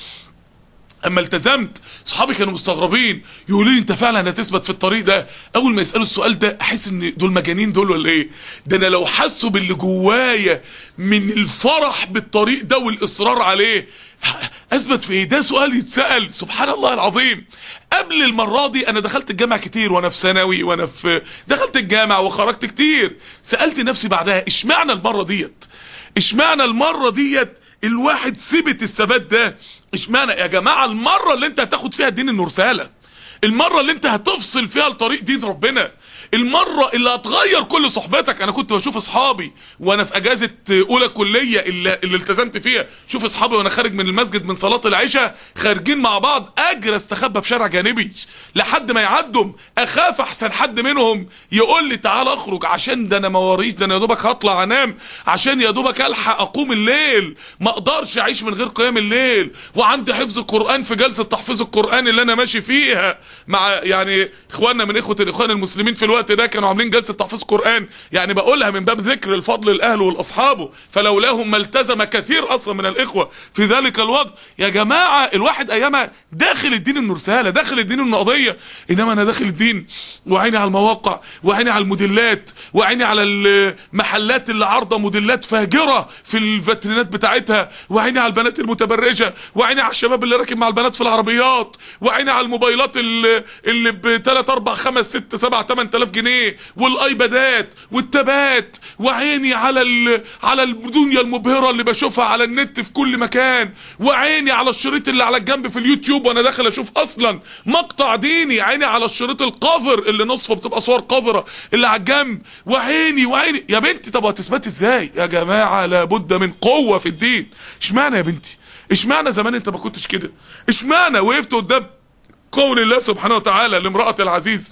اما التزمت اصحابي كانوا مستغربين يقولوا لي انت فعلا هتثبت في الطريق ده اول ما يسالوا السؤال ده احس ان دول مجانين دول ولا ايه ده انا لو حسوا باللي جوايا من الفرح بالطريق ده والاصرار عليه اثبت في ايه ده سؤال يتسال سبحان الله العظيم قبل المره دي انا دخلت الجامعه كتير وانا في ثانوي وانا في دخلت الجامعه وخرجت كتير سالت نفسي بعدها اشمعنى المره ديت اشمعنى المره ديت الواحد سبت الثبات ده اشمعنى يا جماعه المره اللي انت هتاخد فيها الدين انه رساله المره اللي انت هتفصل فيها لطريق دين ربنا المرة اللي هتغير كل صحبتك انا كنت بشوف اصحابي وانا في اجازة اولى كلية اللي, اللي التزمت فيها شوف اصحابي وانا خارج من المسجد من صلاة العشاء خارجين مع بعض اجري استخبى في شارع جانبي لحد ما يعدوا اخاف احسن حد منهم يقول لي تعال اخرج عشان ده انا مواريش ده انا يا دوبك هطلع انام عشان يا دوبك الحق اقوم الليل ما اقدرش اعيش من غير قيام الليل وعندي حفظ القرآن في جلسة تحفيظ القرآن اللي انا ماشي فيها مع يعني اخواننا من اخوة الاخوان المسلمين في الوقت ده كانوا عاملين جلسة تحفيظ قرآن يعني بقولها من باب ذكر الفضل الاهل والاصحابه فلولاهم ما التزم كثير اصلا من الاخوة في ذلك الوقت يا جماعة الواحد ايامها داخل الدين انه رسالة داخل الدين انه قضية انما انا داخل الدين وعيني على المواقع وعيني على الموديلات وعيني على المحلات اللي عارضة موديلات فاجرة في الفاترينات بتاعتها وعيني على البنات المتبرجة وعيني على الشباب اللي راكب مع البنات في العربيات وعيني على الموبايلات اللي, اللي ب 3 4 5 6 7 8000 جنيه والايبادات والتابات وعيني على ال... على الدنيا المبهره اللي بشوفها على النت في كل مكان وعيني على الشريط اللي على الجنب في اليوتيوب وانا داخل اشوف اصلا مقطع ديني عيني على الشريط القذر اللي نصفه بتبقى صور قذره اللي على الجنب وعيني وعيني يا بنتي طب هتثبتي ازاي يا جماعه لابد من قوه في الدين اشمعنى يا بنتي اشمعنى زمان انت ما كنتش كده اشمعنى وقفت قدام قول الله سبحانه وتعالى لامرأة العزيز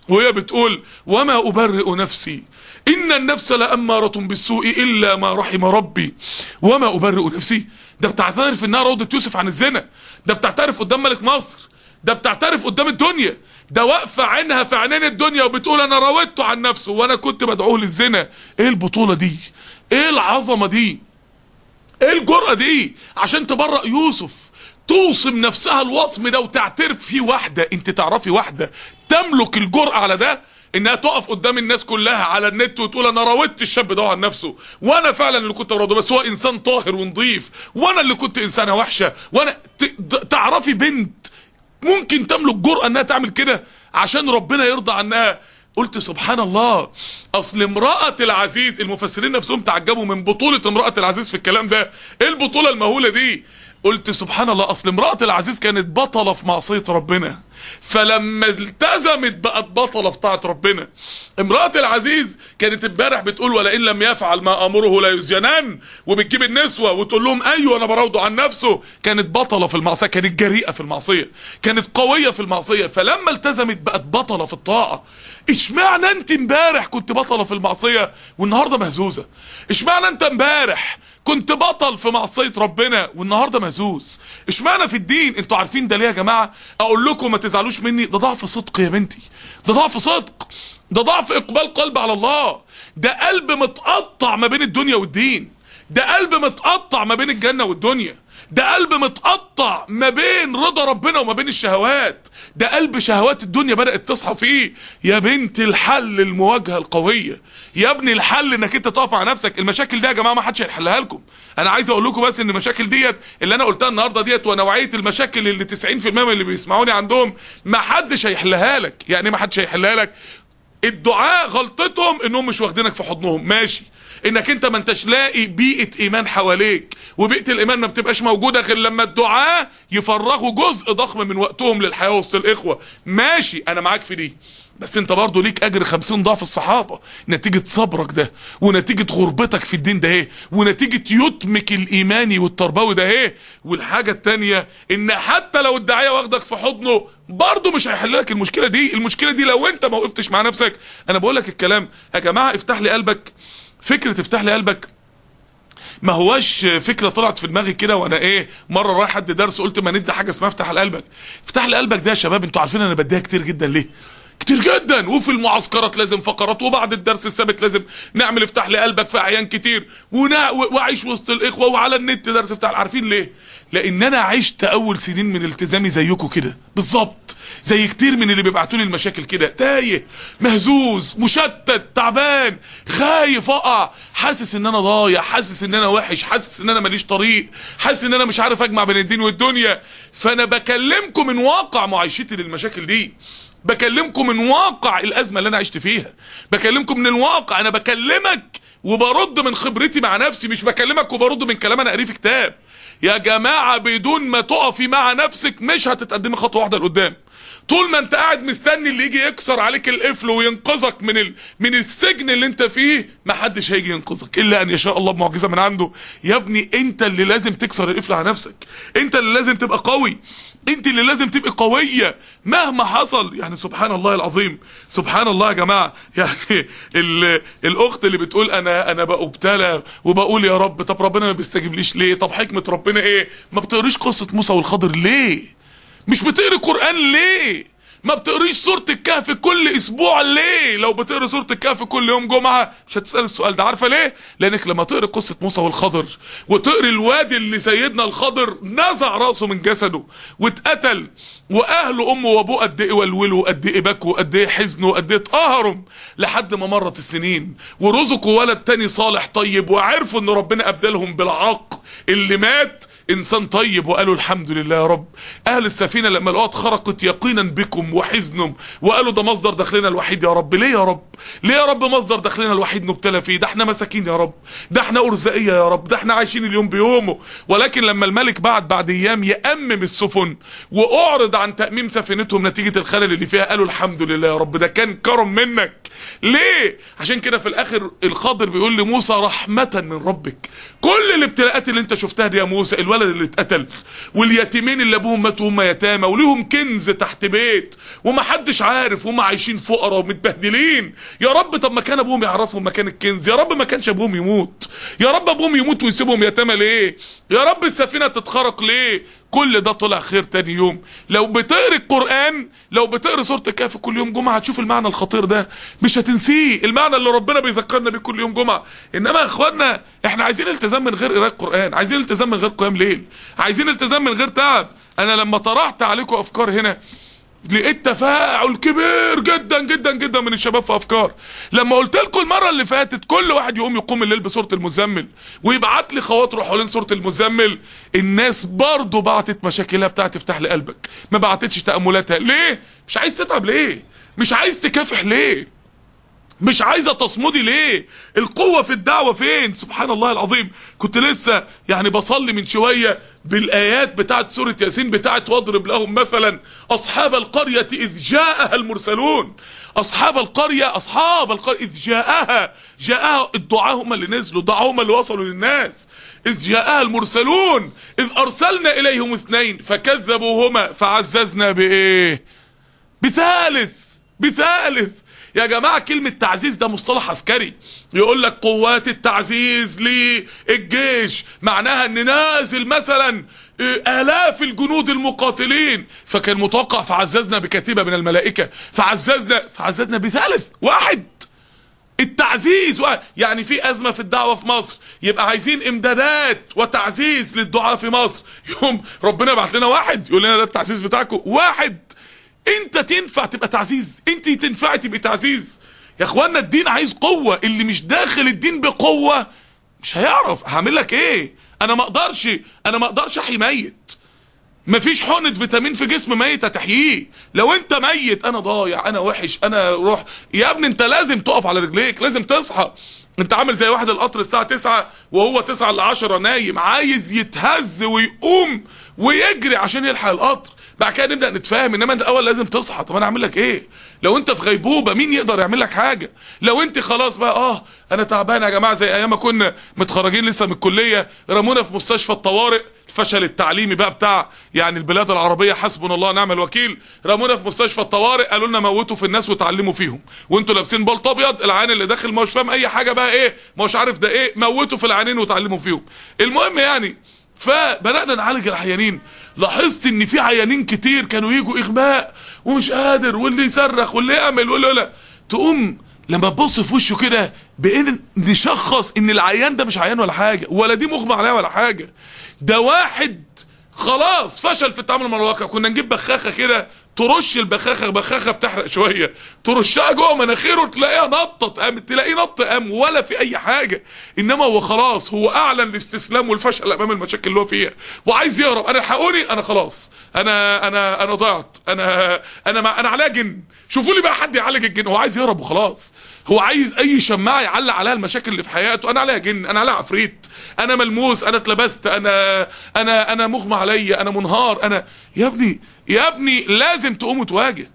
وهي بتقول وما أبرئ نفسي إن النفس لأمارة بالسوء إلا ما رحم ربي وما أبرئ نفسي ده بتعترف إنها روضة يوسف عن الزنا ده بتعترف قدام ملك مصر ده بتعترف قدام الدنيا ده واقفة عينها في عينين الدنيا وبتقول أنا راودته عن نفسه وأنا كنت بدعوه للزنا إيه البطولة دي إيه العظمة دي ايه الجرأة دي عشان تبرأ يوسف توصم نفسها الوصم ده وتعترف فيه واحدة انت تعرفي واحدة تملك الجرأة على ده انها تقف قدام الناس كلها على النت وتقول انا راودت الشاب ده عن نفسه وانا فعلا اللي كنت براده بس هو انسان طاهر ونظيف وانا اللي كنت انسانه وحشه وانا ت- تعرفي بنت ممكن تملك جرأة انها تعمل كده عشان ربنا يرضى عنها قلت سبحان الله اصل امرأة العزيز المفسرين نفسهم تعجبوا من بطولة امرأة العزيز في الكلام ده ايه البطولة المهولة دي قلت سبحان الله اصل امرأة العزيز كانت بطلة في معصية ربنا فلما التزمت بقت بطلة في طاعة ربنا امرأة العزيز كانت امبارح بتقول ولئن لم يفعل ما امره لا يزينان وبتجيب النسوة وتقول لهم ايوه انا براوده عن نفسه كانت بطلة في المعصية كانت جريئة في المعصية كانت قوية في المعصية فلما التزمت بقت بطلة في الطاعة اشمعنى انت امبارح كنت بطلة في المعصية والنهاردة مهزوزة اشمعنى انت امبارح كنت بطل في معصية ربنا والنهاردة مهزوز اشمعنى في الدين انتوا عارفين ده ليه يا جماعة اقول لكم ما تزعلوش مني ده ضعف صدق يا بنتي ده ضعف صدق ده ضعف اقبال قلب على الله ده قلب متقطع ما بين الدنيا والدين ده قلب متقطع ما بين الجنة والدنيا ده قلب متقطع ما بين رضا ربنا وما بين الشهوات ده قلب شهوات الدنيا بدأت تصحى فيه يا بنت الحل المواجهة القوية يا ابني الحل انك انت تقف على نفسك المشاكل دي يا جماعة ما حدش هيحلها لكم انا عايز اقول لكم بس ان المشاكل ديت اللي انا قلتها النهارده ديت ونوعية المشاكل اللي 90% من اللي بيسمعوني عندهم ما حدش هيحلها لك يعني ما حدش هيحلها لك الدعاء غلطتهم انهم مش واخدينك في حضنهم ماشي انك انت ما انتش لاقي بيئة ايمان حواليك وبيئة الايمان ما بتبقاش موجودة غير لما الدعاء يفرغوا جزء ضخم من وقتهم للحياة وسط الاخوة ماشي انا معاك في دي بس انت برضه ليك اجر خمسين ضعف الصحابة نتيجة صبرك ده ونتيجة غربتك في الدين ده ايه ونتيجة يتمك الايماني والتربوي ده ايه والحاجة التانية ان حتى لو الداعية واخدك في حضنه برضه مش هيحل لك المشكلة دي المشكلة دي لو انت ما وقفتش مع نفسك انا بقول لك الكلام يا جماعة افتح لي قلبك فكرة افتح لي قلبك ما هواش فكرة طلعت في دماغي كده وانا ايه مرة رايح حد درس قلت ما ندي حاجة اسمها افتح لي قلبك افتح لي قلبك ده يا شباب انتوا عارفين انا بديها كتير جدا ليه كتير جدا وفي المعسكرات لازم فقرات وبعد الدرس الثابت لازم نعمل افتح لي قلبك في اعيان كتير ونا واعيش وسط الاخوه وعلى النت درس افتح عارفين ليه لان انا عشت اول سنين من التزامي زيكم كده بالظبط زي كتير من اللي بيبعتوا لي المشاكل كده تايه مهزوز مشتت تعبان خايف اقع حاسس ان انا ضايع حاسس ان انا وحش حاسس ان انا ماليش طريق حاسس ان انا مش عارف اجمع بين الدين والدنيا فانا بكلمكم من واقع معيشتي للمشاكل دي بكلمكم من واقع الازمه اللي انا عشت فيها بكلمكم من الواقع انا بكلمك وبرد من خبرتي مع نفسي مش بكلمك وبرد من كلام انا قاريه في كتاب يا جماعه بدون ما تقفي مع نفسك مش هتتقدمي خطوه واحده لقدام طول ما انت قاعد مستني اللي يجي يكسر عليك القفل وينقذك من ال... من السجن اللي انت فيه ما حدش هيجي ينقذك الا ان يشاء الله بمعجزه من عنده يا ابني انت اللي لازم تكسر القفل على نفسك انت اللي لازم تبقى قوي انت اللي لازم تبقى قوية مهما حصل يعني سبحان الله العظيم سبحان الله يا جماعة يعني ال... الاخت اللي بتقول انا انا بأبتلى وبقول يا رب طب ربنا ما بيستجيبليش ليه طب حكمة ربنا ايه ما بتقريش قصة موسى والخضر ليه مش بتقري قرآن ليه ما بتقريش سورة الكهف كل اسبوع ليه لو بتقري سورة الكهف كل يوم جمعة مش هتسأل السؤال ده عارفة ليه لانك لما تقري قصة موسى والخضر وتقري الوادي اللي سيدنا الخضر نزع رأسه من جسده واتقتل واهله امه وابوه قد ايه ولولوا قد ايه بكوا قد ايه حزنوا قد ايه اتقهروا لحد ما مرت السنين ورزقوا ولد تاني صالح طيب وعرفوا ان ربنا ابدلهم بالعاق اللي مات انسان طيب وقالوا الحمد لله يا رب اهل السفينة لما لقوها اتخرقت يقينا بكم وحزنهم وقالوا ده مصدر دخلنا الوحيد يا رب ليه يا رب ليه يا رب مصدر دخلنا الوحيد نبتلى فيه ده احنا مساكين يا رب ده احنا ارزاقية يا رب ده احنا عايشين اليوم بيومه ولكن لما الملك بعد بعد ايام يأمم السفن واعرض عن تأميم سفينتهم نتيجة الخلل اللي فيها قالوا الحمد لله يا رب ده كان كرم منك ليه عشان كده في الاخر الخضر بيقول لموسى رحمة من ربك كل الابتلاءات اللي انت شفتها دي يا موسى الولد الولد اللي اتقتل واليتيمين اللي ابوهم ماتوا وهم يتامى وليهم كنز تحت بيت ومحدش عارف وهم عايشين فقراء ومتبهدلين يا رب طب ما كان ابوهم يعرفوا مكان الكنز يا رب ما كانش ابوهم يموت يا رب ابوهم يموت ويسيبهم يتامى ليه يا رب السفينه تتخرق ليه كل ده طلع خير تاني يوم لو بتقري القرآن لو بتقري سورة الكهف كل يوم جمعة هتشوف المعنى الخطير ده مش هتنسيه المعنى اللي ربنا بيذكرنا بيه كل يوم جمعة انما يا اخوانا احنا عايزين التزام من غير قراءة قرآن عايزين التزام من غير قيام ليل عايزين التزام من غير تعب انا لما طرحت عليكم افكار هنا لقيت تفاعل كبير جدا جدا جدا من الشباب في افكار لما قلت لكم المره اللي فاتت كل واحد يقوم يقوم الليل بسوره المزمل ويبعت لي خواطره حوالين سوره المزمل الناس برضه بعتت مشاكلها بتاعت افتح لي قلبك ما بعتتش تاملاتها ليه مش عايز تتعب ليه مش عايز تكافح ليه مش عايزه تصمدي ليه القوه في الدعوه فين سبحان الله العظيم كنت لسه يعني بصلي من شويه بالايات بتاعت سوره ياسين بتاعت واضرب لهم مثلا اصحاب القريه اذ جاءها المرسلون اصحاب القريه اصحاب القريه اذ جاءها جاءها الدعاء هم اللي نزلوا الدعاء هم اللي وصلوا للناس اذ جاءها المرسلون اذ ارسلنا اليهم اثنين فكذبوهما فعززنا بايه بثالث بثالث يا جماعة كلمة تعزيز ده مصطلح عسكري يقول لك قوات التعزيز للجيش معناها ان نازل مثلا آلاف الجنود المقاتلين فكان متوقع فعززنا بكتيبة من الملائكة فعززنا فعززنا بثالث واحد التعزيز يعني في أزمة في الدعوة في مصر يبقى عايزين إمدادات وتعزيز للدعاء في مصر يوم ربنا بعت لنا واحد يقول لنا ده التعزيز بتاعكم واحد انت تنفع تبقى تعزيز انت تنفع تبقى تعزيز يا اخوانا الدين عايز قوة اللي مش داخل الدين بقوة مش هيعرف هعمل لك ايه انا ما اقدرش انا ما اقدرش احيي ميت مفيش حقنة فيتامين في جسم ميت هتحييه لو انت ميت انا ضايع انا وحش انا روح يا ابني انت لازم تقف على رجليك لازم تصحى انت عامل زي واحد القطر الساعة 9 وهو 9 ل 10 نايم عايز يتهز ويقوم ويجري عشان يلحق القطر بعد كده نبدا نتفاهم انما انت الاول لازم تصحى طب انا اعمل لك ايه لو انت في غيبوبه مين يقدر يعمل لك حاجه لو انت خلاص بقى اه انا تعبان يا جماعه زي ايام ما كنا متخرجين لسه من الكليه رمونا في مستشفى الطوارئ الفشل التعليمي بقى بتاع يعني البلاد العربيه حسبنا الله ونعم الوكيل رمونا في مستشفى الطوارئ قالوا لنا موتوا في الناس وتعلموا فيهم وانتوا لابسين بلط ابيض العيان اللي داخل ما هوش فاهم اي حاجه بقى ايه ما هوش عارف ده ايه موتوا في العيانين وتعلموا فيهم المهم يعني فبدانا نعالج العيانين لاحظت ان في عيانين كتير كانوا يجوا اغماء ومش قادر واللي يصرخ واللي يعمل واللي لا تقوم لما تبص في وشه كده بقينا نشخص ان العيان ده مش عيان ولا حاجه ولا دي مغمى عليها ولا حاجه ده واحد خلاص فشل في التعامل مع الواقع كنا نجيب بخاخه كده ترش البخاخه بخاخه بتحرق شويه ترشها جوه مناخيره تلاقيها نطت قام تلاقيه نط قام ولا في اي حاجه انما هو خلاص هو اعلن الاستسلام والفشل امام المشاكل اللي هو فيها وعايز يهرب انا الحقوني انا خلاص انا انا انا ضعت انا انا مع انا عليا جن شوفوا لي بقى حد يعالج الجن هو عايز يهرب وخلاص هو عايز اي شماعه يعلق عليها المشاكل اللي في حياته انا عليها جن انا عليها عفريت انا ملموس انا اتلبست انا انا انا مغمى عليا انا منهار انا يا ابني يا ابني لازم تقوم وتواجه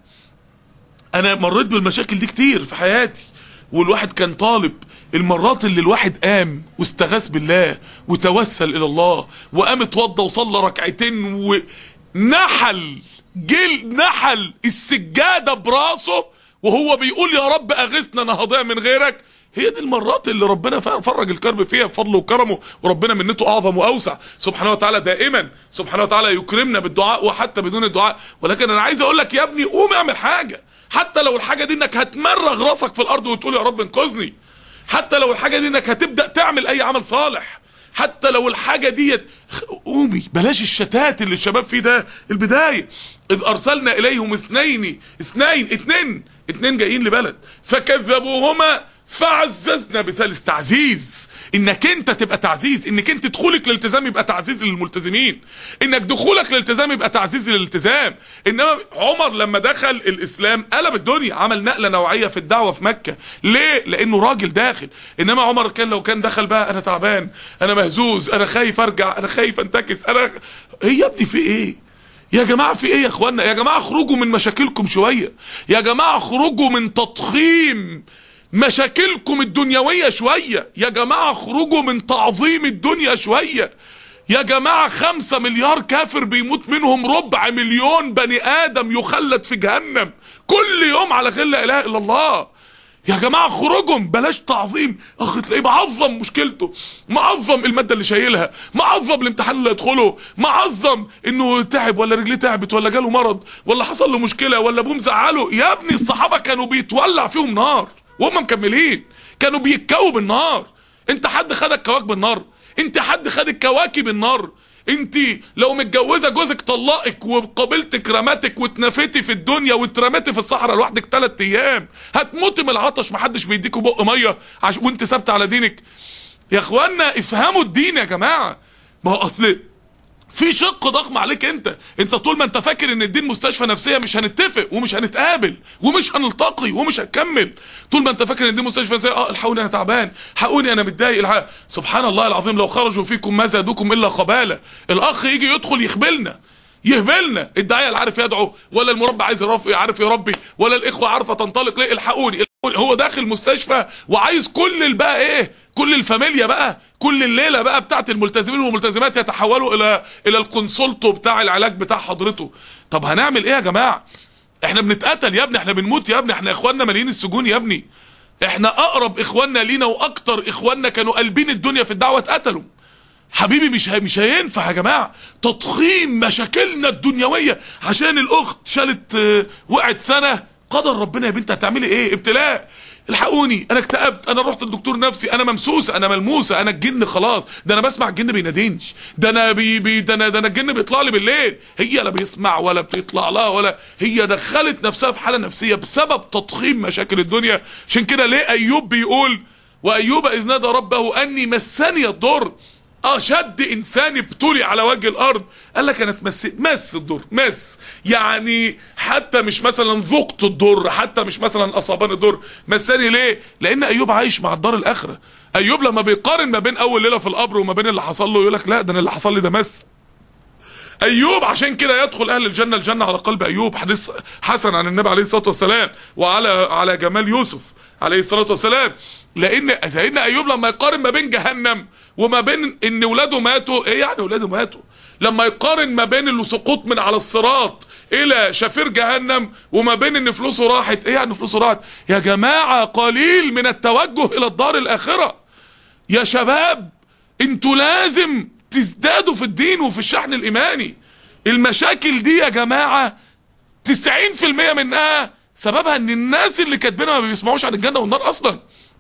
انا مريت بالمشاكل دي كتير في حياتي والواحد كان طالب المرات اللي الواحد قام واستغاث بالله وتوسل الى الله وقام اتوضى وصلى ركعتين ونحل جل نحل السجاده براسه وهو بيقول يا رب اغثنا انا هضيع من غيرك هي دي المرات اللي ربنا فرج الكرب فيها بفضله وكرمه وربنا منته اعظم واوسع سبحانه وتعالى دائما سبحانه وتعالى يكرمنا بالدعاء وحتى بدون الدعاء ولكن انا عايز اقول لك يا ابني قوم اعمل حاجه حتى لو الحاجه دي انك هتمرغ راسك في الارض وتقول يا رب انقذني حتى لو الحاجه دي انك هتبدا تعمل اي عمل صالح حتى لو الحاجه ديت قومي بلاش الشتات اللي الشباب فيه ده البدايه اذ ارسلنا اليهم اثنين اثنين اتنين اتنين جايين لبلد فكذبوهما فعززنا بثالث تعزيز انك انت تبقى تعزيز انك انت دخولك للالتزام يبقى تعزيز للملتزمين انك دخولك للالتزام يبقى تعزيز للالتزام انما عمر لما دخل الاسلام قلب الدنيا عمل نقله نوعيه في الدعوه في مكه ليه لانه راجل داخل انما عمر كان لو كان دخل بقى انا تعبان انا مهزوز انا خايف ارجع انا خايف انتكس انا ايه يا ابني في ايه يا جماعة في ايه يا اخوانا يا جماعة اخرجوا من مشاكلكم شوية يا جماعة اخرجوا من تضخيم مشاكلكم الدنيوية شوية يا جماعة اخرجوا من تعظيم الدنيا شوية يا جماعة خمسة مليار كافر بيموت منهم ربع مليون بني آدم يخلد في جهنم كل يوم على غير لا إله إلا الله يا جماعة خروجهم بلاش تعظيم اخ تلاقيه معظم مشكلته معظم المادة اللي شايلها معظم الامتحان اللي يدخله معظم انه تعب ولا رجليه تعبت ولا جاله مرض ولا حصل له مشكلة ولا ابوه مزعله يا ابني الصحابة كانوا بيتولع فيهم نار وهم مكملين كانوا بيتكووا بالنار انت حد خدك كواكب النار انت حد خد الكواكب النار انت لو متجوزه جوزك طلقك وقابلتك رماتك واتنفتي في الدنيا واترمتي في الصحراء لوحدك ثلاث ايام هتموتي من العطش محدش بيديكوا بق ميه عش... وانت ثابته على دينك يا اخوانا افهموا الدين يا جماعه ما هو اصل في شق ضخم عليك انت انت طول ما انت فاكر ان الدين مستشفى نفسيه مش هنتفق ومش هنتقابل ومش هنلتقي ومش هنكمل طول ما انت فاكر ان الدين مستشفى نفسيه اه الحقوني انا تعبان حقوني انا متضايق الحق. سبحان الله العظيم لو خرجوا فيكم ما زادوكم الا خباله الاخ يجي يدخل يخبلنا يهبلنا الداعيه اللي عارف يدعو ولا المربى عايز يرفع عارف يربي ولا الاخوه عارفه تنطلق ليه الحقوني هو داخل مستشفى وعايز كل البقى ايه كل الفاميليا بقى كل الليله بقى بتاعت الملتزمين والملتزمات يتحولوا الى الى الكونسولتو بتاع العلاج بتاع حضرته طب هنعمل ايه يا جماعه احنا بنتقتل يا ابني احنا بنموت يا ابني احنا اخواننا مالين السجون يا ابني احنا اقرب اخواننا لينا واكتر اخواننا كانوا قلبين الدنيا في الدعوه اتقتلوا حبيبي مش هي مش هينفع يا جماعه تضخيم مشاكلنا الدنيويه عشان الاخت شالت اه وقعت سنه قدر ربنا يا بنت هتعملي ايه ابتلاء الحقوني انا اكتئبت انا رحت للدكتور نفسي انا ممسوسه انا ملموسه انا الجن خلاص ده انا بسمع الجن بينادينش ده انا بي بي ده انا ده انا الجن بيطلع لي بالليل هي لا بيسمع ولا بيطلع لها ولا هي دخلت نفسها في حاله نفسيه بسبب تضخيم مشاكل الدنيا عشان كده ليه ايوب بيقول وايوب اذ نادى ربه اني مسني الضر اشد انسان ابتلي على وجه الارض قال لك انا اتمس مس الضر مس يعني حتى مش مثلا ذقت الضر حتى مش مثلا اصابني الضر مساني ليه لان ايوب عايش مع الدار الاخره ايوب لما بيقارن ما بين اول ليله في القبر وما بين اللي حصل له يقول لك لا ده انا اللي حصل لي ده مس ايوب عشان كده يدخل اهل الجنه الجنه على قلب ايوب حديث حسن عن النبي عليه الصلاه والسلام وعلى على جمال يوسف عليه الصلاه والسلام لان سيدنا ايوب لما يقارن ما بين جهنم وما بين ان ولاده ماتوا ايه يعني ولاده ماتوا لما يقارن ما بين اللي سقوط من على الصراط الى شفير جهنم وما بين ان فلوسه راحت ايه يعني فلوسه راحت يا جماعه قليل من التوجه الى الدار الاخره يا شباب انتوا لازم تزدادوا في الدين وفي الشحن الايماني المشاكل دي يا جماعه 90% منها سببها ان الناس اللي كاتبينها ما بيسمعوش عن الجنه والنار اصلا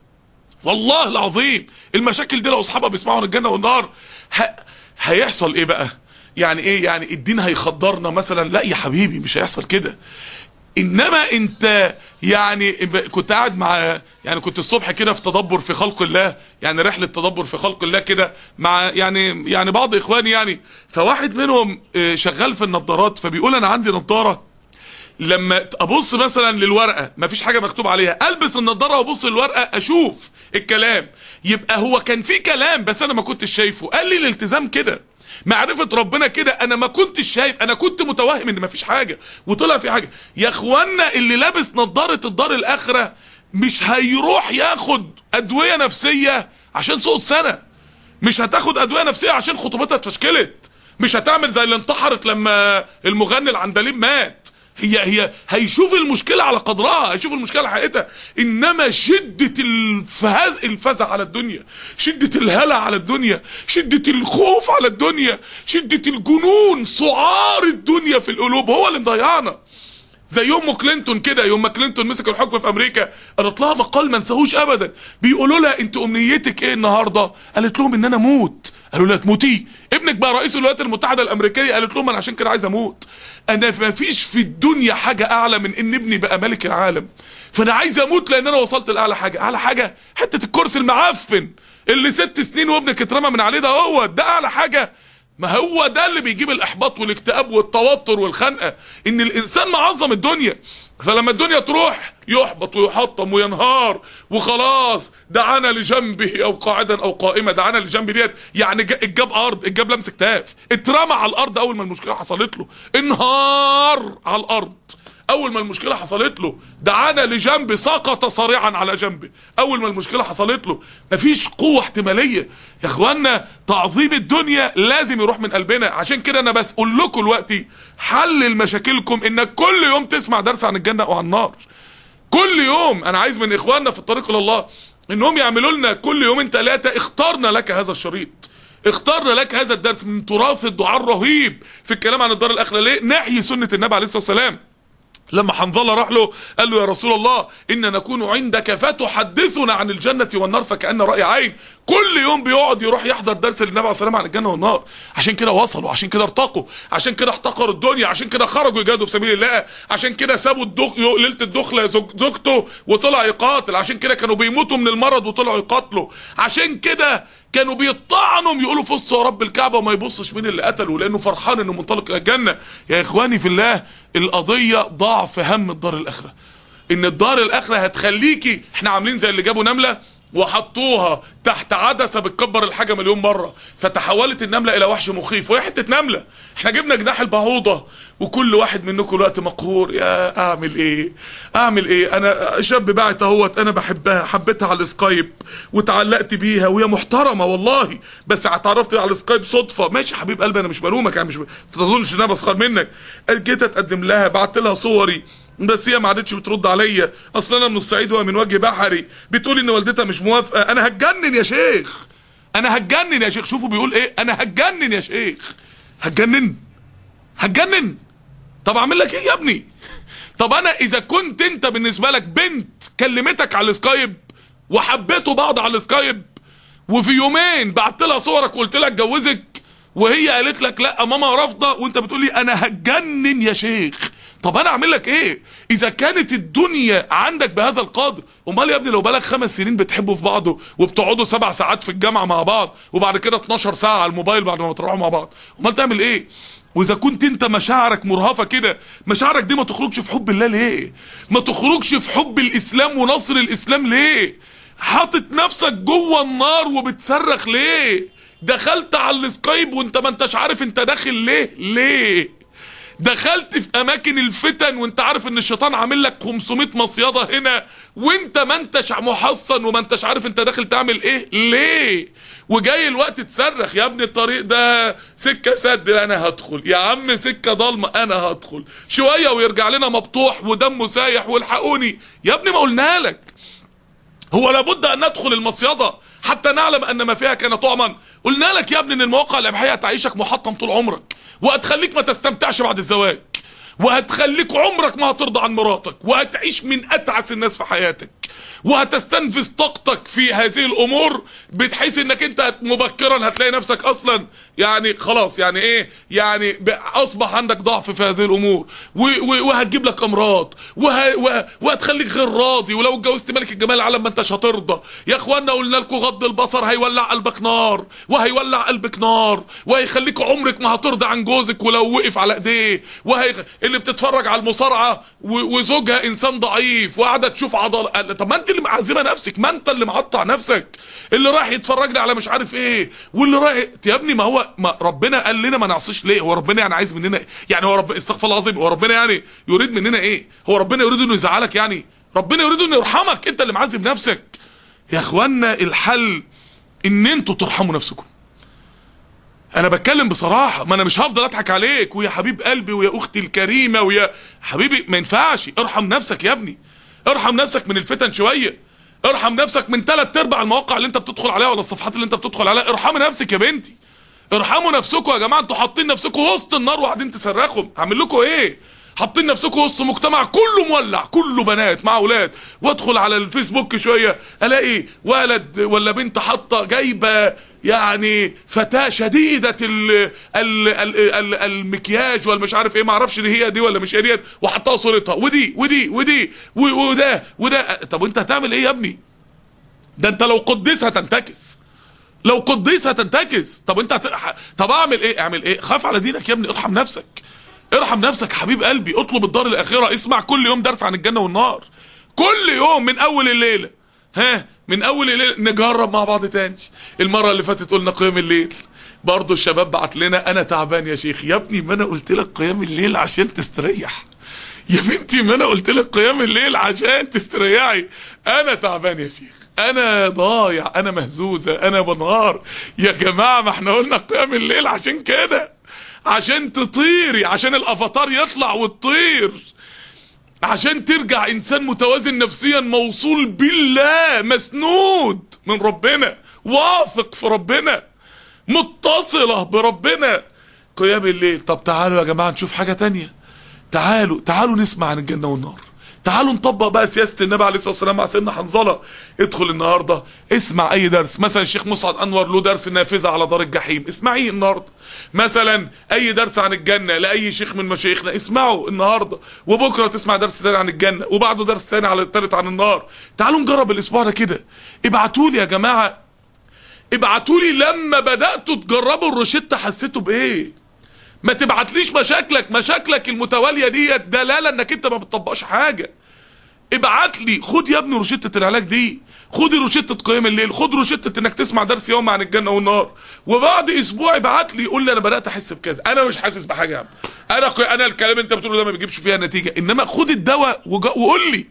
والله العظيم المشاكل دي لو اصحابها بيسمعوا عن الجنه والنار ه... هيحصل ايه بقى يعني ايه يعني الدين هيخدرنا مثلا لا يا حبيبي مش هيحصل كده انما انت يعني كنت قاعد مع يعني كنت الصبح كده في تدبر في خلق الله يعني رحله تدبر في خلق الله كده مع يعني يعني بعض اخواني يعني فواحد منهم شغال في النظارات فبيقول انا عندي نظاره لما ابص مثلا للورقه مفيش حاجه مكتوب عليها البس النضاره وابص للورقه اشوف الكلام يبقى هو كان في كلام بس انا ما كنتش شايفه قال لي الالتزام كده معرفة ربنا كده انا ما كنتش شايف انا كنت متوهم ان مفيش حاجة وطلع في حاجة يا اخوانا اللي لابس نظارة الدار الاخرة مش هيروح ياخد ادوية نفسية عشان سوء السنة مش هتاخد ادوية نفسية عشان خطوبتها اتفشكلت مش هتعمل زي اللي انتحرت لما المغني العندليب مات هي هي هيشوف المشكلة على قدرها هيشوف المشكلة على حقيقتها انما شدة الفهز الفزع على الدنيا شدة الهلع على الدنيا شدة الخوف على الدنيا شدة الجنون سعار الدنيا في القلوب هو اللي مضيعنا زي يوم كلينتون كده يوم ما كلينتون مسك الحكم في امريكا قالت لها مقال ما انساهوش ابدا بيقولوا لها انت امنيتك ايه النهارده قالت لهم ان انا اموت قالوا لها تموتي ابنك بقى رئيس الولايات المتحده الامريكيه قالت لهم انا عشان كده عايز اموت انا ما فيش في الدنيا حاجه اعلى من ان ابني بقى ملك العالم فانا عايز اموت لان انا وصلت لاعلى حاجه اعلى حاجه حته الكرسي المعفن اللي ست سنين وابنك اترمى من عليه ده هو ده اعلى حاجه ما هو ده اللي بيجيب الاحباط والاكتئاب والتوتر والخنقه ان الانسان معظم الدنيا فلما الدنيا تروح يحبط ويحطم وينهار وخلاص دعانا لجنبه او قاعدا او قائمه دعانا لجنبه ديت يعني الجاب ارض الجاب لمس كتاف اترمى على الارض اول ما المشكله حصلت له انهار على الارض اول ما المشكله حصلت له دعانا لجنب سقط صريعا على جنبه اول ما المشكله حصلت له مفيش قوه احتماليه يا اخوانا تعظيم الدنيا لازم يروح من قلبنا عشان كده انا بس اقول لكم دلوقتي حل مشاكلكم انك كل يوم تسمع درس عن الجنه وعن النار كل يوم انا عايز من اخواننا في الطريق الى الله انهم يعملوا لنا كل يومين ثلاثه اخترنا لك هذا الشريط اخترنا لك هذا الدرس من تراث الدعاء الرهيب في الكلام عن الدار الاخره ليه نحيي سنه النبي عليه الصلاه والسلام لما حنظله راح له قال له يا رسول الله إن نكون عندك فتحدثنا عن الجنة والنار فكأن رأي عين كل يوم بيقعد يروح يحضر درس للنبي عليه الصلاة والسلام عن الجنة والنار عشان كده وصلوا عشان كده ارتقوا عشان كده احتقروا الدنيا عشان كده خرجوا يجاهدوا في سبيل الله عشان كده سابوا الدخ... ليلة الدخلة زوج... زوجته وطلع يقاتل عشان كده كانوا بيموتوا من المرض وطلعوا يقاتلوا عشان كده كانوا بيطعنوا يقولوا فزت يا رب الكعبه وما يبصش مين اللي قتله لانه فرحان انه منطلق الى الجنه يا اخواني في الله القضيه ضعف هم الدار الاخره ان الدار الاخره هتخليكي احنا عاملين زي اللي جابوا نمله وحطوها تحت عدسه بتكبر الحاجه مليون مره فتحولت النمله الى وحش مخيف وهي حته نمله احنا جبنا جناح البعوضه وكل واحد منكم الوقت مقهور يا اعمل ايه اعمل ايه انا شاب باعت اهوت انا بحبها حبيتها على السكايب وتعلقت بيها وهي محترمه والله بس اتعرفت على السكايب صدفه ماشي حبيب قلبي انا مش بلومك يعني مش ب... تظنش ان انا بسخر منك جيت اتقدم لها بعت لها صوري بس هي ما عادتش بترد عليا اصل انا من الصعيد وهي من وجه بحري بتقول ان والدتها مش موافقه انا هتجنن يا شيخ انا هتجنن يا شيخ شوفوا بيقول ايه انا هتجنن يا شيخ هتجنن هتجنن طب اعمل لك ايه يا ابني طب انا اذا كنت انت بالنسبه لك بنت كلمتك على السكايب وحبيتوا بعض على السكايب وفي يومين بعت لها صورك وقلت لها اتجوزك وهي قالت لك لا ماما رافضه وانت بتقول لي انا هتجنن يا شيخ طب انا اعمل لك ايه اذا كانت الدنيا عندك بهذا القدر امال يا ابني لو بقالك خمس سنين بتحبوا في بعض وبتقعدوا سبع ساعات في الجامعه مع بعض وبعد كده 12 ساعه على الموبايل بعد ما بتروحوا مع بعض امال تعمل ايه واذا كنت انت مشاعرك مرهفه كده مشاعرك دي ما تخرجش في حب الله ليه ما تخرجش في حب الاسلام ونصر الاسلام ليه حاطط نفسك جوه النار وبتصرخ ليه دخلت على السكايب وانت ما انتش عارف انت داخل ليه ليه دخلت في اماكن الفتن وانت عارف ان الشيطان عامل لك 500 مصيده هنا وانت ما انتش محصن وما انتش عارف انت داخل تعمل ايه ليه وجاي الوقت تصرخ يا ابني الطريق ده سكه سد انا هدخل يا عم سكه ضلمه انا هدخل شويه ويرجع لنا مبطوح ودمه سايح والحقوني يا ابني ما قلنا لك هو لابد ان ندخل المصيده حتى نعلم ان ما فيها كان طعما قلنا لك يا ابني ان المواقع الاباحيه هتعيشك محطم طول عمرك وهتخليك ما تستمتعش بعد الزواج وهتخليك عمرك ما هترضى عن مراتك وهتعيش من اتعس الناس في حياتك وهتستنفذ طاقتك في هذه الامور بحيث انك انت مبكرا هتلاقي نفسك اصلا يعني خلاص يعني ايه يعني اصبح عندك ضعف في هذه الامور وهتجيب لك امراض وه وه وهتخليك غير راضي ولو اتجوزت ملك الجمال العالم ما انتش هترضى يا اخوانا قلنا لكم غض البصر هيولع قلبك نار وهيولع قلبك نار وهيخليك عمرك ما هترضى عن جوزك ولو وقف على ايديه وهي اللي بتتفرج على المصارعه وزوجها انسان ضعيف وقاعده تشوف عضل طب ما انت اللي معذبه نفسك ما انت اللي مقطع نفسك اللي رايح يتفرج لي على مش عارف ايه واللي رايح يا ابني ما هو ما ربنا قال لنا ما نعصيش ليه هو ربنا يعني عايز مننا إيه؟ يعني هو رب استغفر الله العظيم هو ربنا يعني يريد مننا ايه هو ربنا يريد انه يزعلك يعني ربنا يريد انه يرحمك انت اللي معذب نفسك يا اخوانا الحل ان انتوا ترحموا نفسكم انا بتكلم بصراحه ما انا مش هفضل اضحك عليك ويا حبيب قلبي ويا اختي الكريمه ويا حبيبي ما ينفعش ارحم نفسك يا ابني ارحم نفسك من الفتن شويه ارحم نفسك من ثلاث ارباع المواقع اللي انت بتدخل عليها ولا الصفحات اللي انت بتدخل عليها ارحمي نفسك يا بنتي ارحموا نفسكم يا جماعه انتوا حاطين نفسكم وسط النار وقاعدين تصرخوا هعمل لكم ايه حاطين نفسكم وسط مجتمع كله مولع كله بنات مع اولاد وادخل على الفيسبوك شويه الاقي ولد ولا بنت حاطه جايبه يعني فتاه شديده ال ال ال ال المكياج ولا مش عارف ايه ما اعرفش ان هي دي ولا مش هي ديت وحطها صورتها ودي ودي ودي وده وده طب وانت هتعمل ايه يا ابني ده انت لو قديس هتنتكس لو قديس هتنتكس طب انت هت... طب اعمل ايه اعمل ايه خاف على دينك يا ابني ارحم نفسك ارحم نفسك حبيب قلبي اطلب الدار الاخره اسمع كل يوم درس عن الجنه والنار كل يوم من اول الليله ها من اول الليله نجرب مع بعض تاني المره اللي فاتت قلنا قيام الليل برضه الشباب بعت لنا انا تعبان يا شيخ يا ابني ما انا قلت لك قيام الليل عشان تستريح يا بنتي ما انا قلت لك قيام الليل عشان تستريحي انا تعبان يا شيخ انا ضايع انا مهزوزه انا بنهار يا جماعه ما احنا قلنا قيام الليل عشان كده عشان تطيري عشان الافاتار يطلع وتطير عشان ترجع انسان متوازن نفسيا موصول بالله مسنود من ربنا واثق في ربنا متصلة بربنا قيام الليل طب تعالوا يا جماعة نشوف حاجة تانية تعالوا تعالوا نسمع عن الجنة والنار تعالوا نطبق بقى سياسة النبي عليه الصلاة والسلام مع سيدنا حنظلة ادخل النهاردة اسمع اي درس مثلا الشيخ مسعد انور له درس نافذة على دار الجحيم اسمعيه النهاردة مثلا اي درس عن الجنة لاي شيخ من مشايخنا اسمعه النهاردة وبكرة تسمع درس تاني عن الجنة وبعده درس تاني على التالت عن النار تعالوا نجرب الاسبوع ده كده ابعتوا لي يا جماعة ابعتوا لي لما بدأتوا تجربوا الروشتة حسيتوا بايه ما تبعتليش مشاكلك مشاكلك المتوالية دي دلالة انك انت ما بتطبقش حاجة ابعت لي خد يا ابني روشتة العلاج دي خد روشتة قيام الليل خد روشتة انك تسمع درس يوم عن الجنة والنار وبعد اسبوع ابعت لي قول لي انا بدأت احس بكذا انا مش حاسس بحاجة يا عم انا قي... انا الكلام انت بتقوله ده ما بيجيبش فيها نتيجة انما خد الدواء وج... وقول لي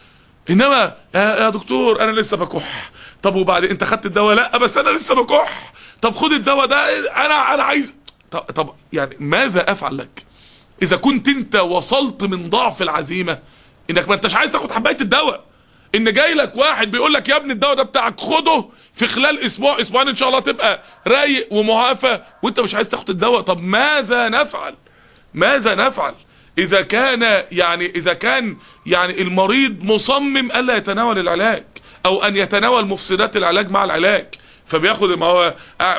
انما يا, يا دكتور انا لسه بكح طب وبعد انت خدت الدواء لا بس انا لسه بكح طب خد الدواء ده انا انا عايز طب, طب يعني ماذا افعل لك اذا كنت انت وصلت من ضعف العزيمه انك ما انتش عايز تاخد حبايه الدواء ان جاي لك واحد بيقول لك يا ابني الدواء ده بتاعك خده في خلال اسبوع اسبوعين ان شاء الله تبقى رايق ومعافى وانت مش عايز تاخد الدواء طب ماذا نفعل ماذا نفعل اذا كان يعني اذا كان يعني المريض مصمم الا يتناول العلاج او ان يتناول مفسدات العلاج مع العلاج فبياخد ما هو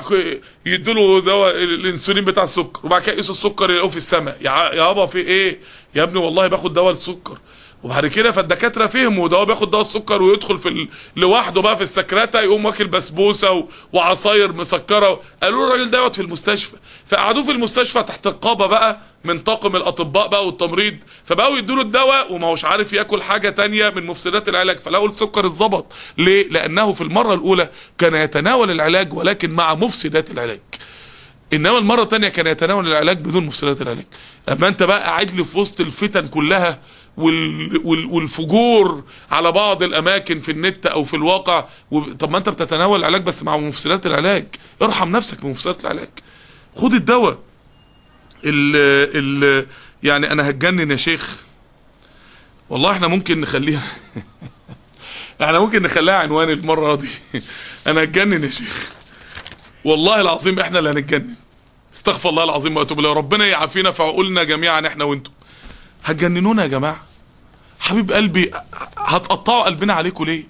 يديله دواء الانسولين بتاع السكر وبعد كده يقيس السكر يلاقوه في السماء يا يابا في ايه يا ابني والله باخد دواء السكر وبعد كده فالدكاتره فهموا ده هو بياخد دواء السكر ويدخل في ال... لوحده بقى في السكرته يقوم واكل بسبوسه و... وعصاير مسكره قالوا له الراجل دوت في المستشفى فقعدوه في المستشفى تحت رقابه بقى من طاقم الاطباء بقى والتمريض فبقوا يدوا له الدواء وما هوش عارف ياكل حاجه تانية من مفسدات العلاج فلقوا السكر اتظبط ليه لانه في المره الاولى كان يتناول العلاج ولكن مع مفسدات العلاج انما المره الثانيه كان يتناول العلاج بدون مفسدات العلاج اما انت بقى قاعد لي في وسط الفتن كلها وال وال والفجور على بعض الاماكن في النت او في الواقع و... طب ما انت بتتناول العلاج بس مع مفسدات العلاج ارحم نفسك بمفسدات العلاج خد الدواء ال ال يعني انا هتجنن يا شيخ والله احنا ممكن نخليها احنا ممكن نخليها عنوان المره دي انا هتجنن يا شيخ والله العظيم احنا اللي هنتجنن استغفر الله العظيم واتوب اليه ربنا يعافينا في عقولنا جميعا احنا وانتم هتجننونا يا جماعه حبيب قلبي هتقطعوا قلبنا عليكم ليه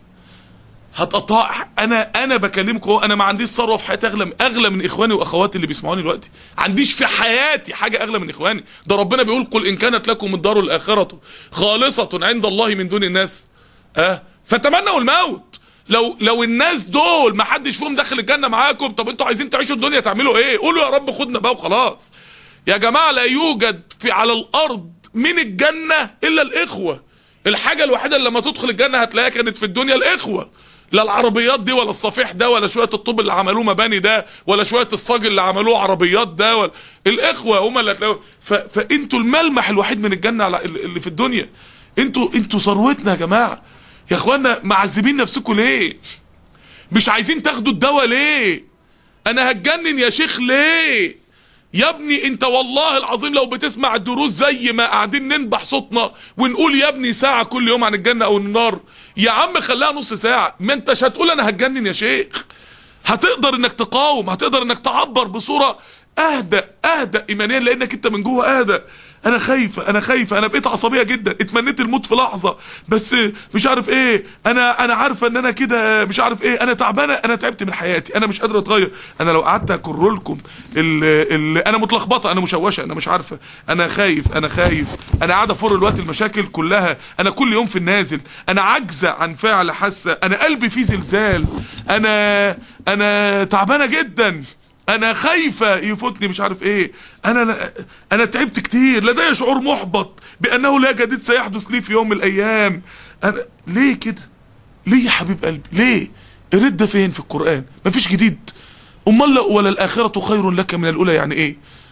هتقطع انا انا بكلمكم اهو انا ما عنديش ثروه في حياتي اغلى اغلى من اخواني واخواتي اللي بيسمعوني دلوقتي عنديش في حياتي حاجه اغلى من اخواني ده ربنا بيقول قل ان كانت لكم الدار الاخره خالصه عند الله من دون الناس اه فتمنوا الموت لو لو الناس دول ما حدش فيهم داخل الجنه معاكم طب انتوا عايزين تعيشوا الدنيا تعملوا ايه قولوا يا رب خدنا بقى وخلاص يا جماعه لا يوجد في على الارض من الجنه الا الاخوه الحاجه الوحيده اللي لما تدخل الجنه هتلاقيها كانت في الدنيا الاخوه لا العربيات دي ولا الصفيح ده ولا شويه الطوب اللي عملوه مباني ده ولا شويه الصاج اللي عملوه عربيات ده ولا الاخوه هم اللي هتلاقوا ف... فانتوا الملمح الوحيد من الجنه على اللي في الدنيا انتوا انتوا ثروتنا يا جماعه يا اخوانا معذبين نفسكم ليه مش عايزين تاخدوا الدواء ليه انا هتجنن يا شيخ ليه يا ابني انت والله العظيم لو بتسمع الدروس زي ما قاعدين ننبح صوتنا ونقول يا ابني ساعة كل يوم عن الجنة او النار يا عم خليها نص ساعة ما انتش هتقول انا هتجنن يا شيخ هتقدر انك تقاوم هتقدر انك تعبر بصورة اهدى اهدى ايمانيا لانك انت من جوه اهدى انا خايفه انا خايفه انا بقيت عصبيه جدا اتمنيت الموت في لحظه بس مش عارف ايه انا انا عارفه ان انا كده مش عارف ايه انا تعبانه انا تعبت من حياتي انا مش قادره اتغير انا لو قعدت اكر لكم ال ال انا متلخبطه انا مشوشه انا مش عارفه انا خايف انا خايف انا قاعد افر الوقت المشاكل كلها انا كل يوم في النازل انا عاجزه عن فعل حاسه انا قلبي فيه زلزال انا انا تعبانه جدا انا خايفة يفوتني مش عارف ايه انا لا انا تعبت كتير لدي شعور محبط بانه لا جديد سيحدث لي في يوم من الايام انا ليه كده ليه يا حبيب قلبي ليه الرد فين في القرآن مفيش جديد امال ولا الاخرة خير لك من الاولى يعني ايه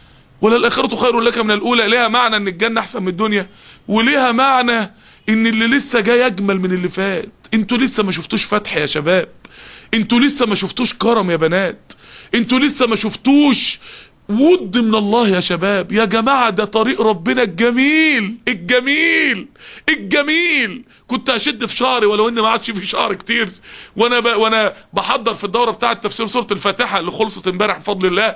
ولا الاخره خير لك من الاولى ليها معنى ان الجنه احسن من الدنيا وليها معنى ان اللي لسه جاي اجمل من اللي فات انتوا لسه ما شفتوش فتح يا شباب انتوا لسه ما شفتوش كرم يا بنات انتوا لسه ما شفتوش ود من الله يا شباب يا جماعة ده طريق ربنا الجميل الجميل الجميل كنت اشد في شعري ولو ان ما عادش في شعر كتير وانا ب... وانا بحضر في الدورة بتاعة تفسير سورة الفاتحة اللي خلصت امبارح بفضل الله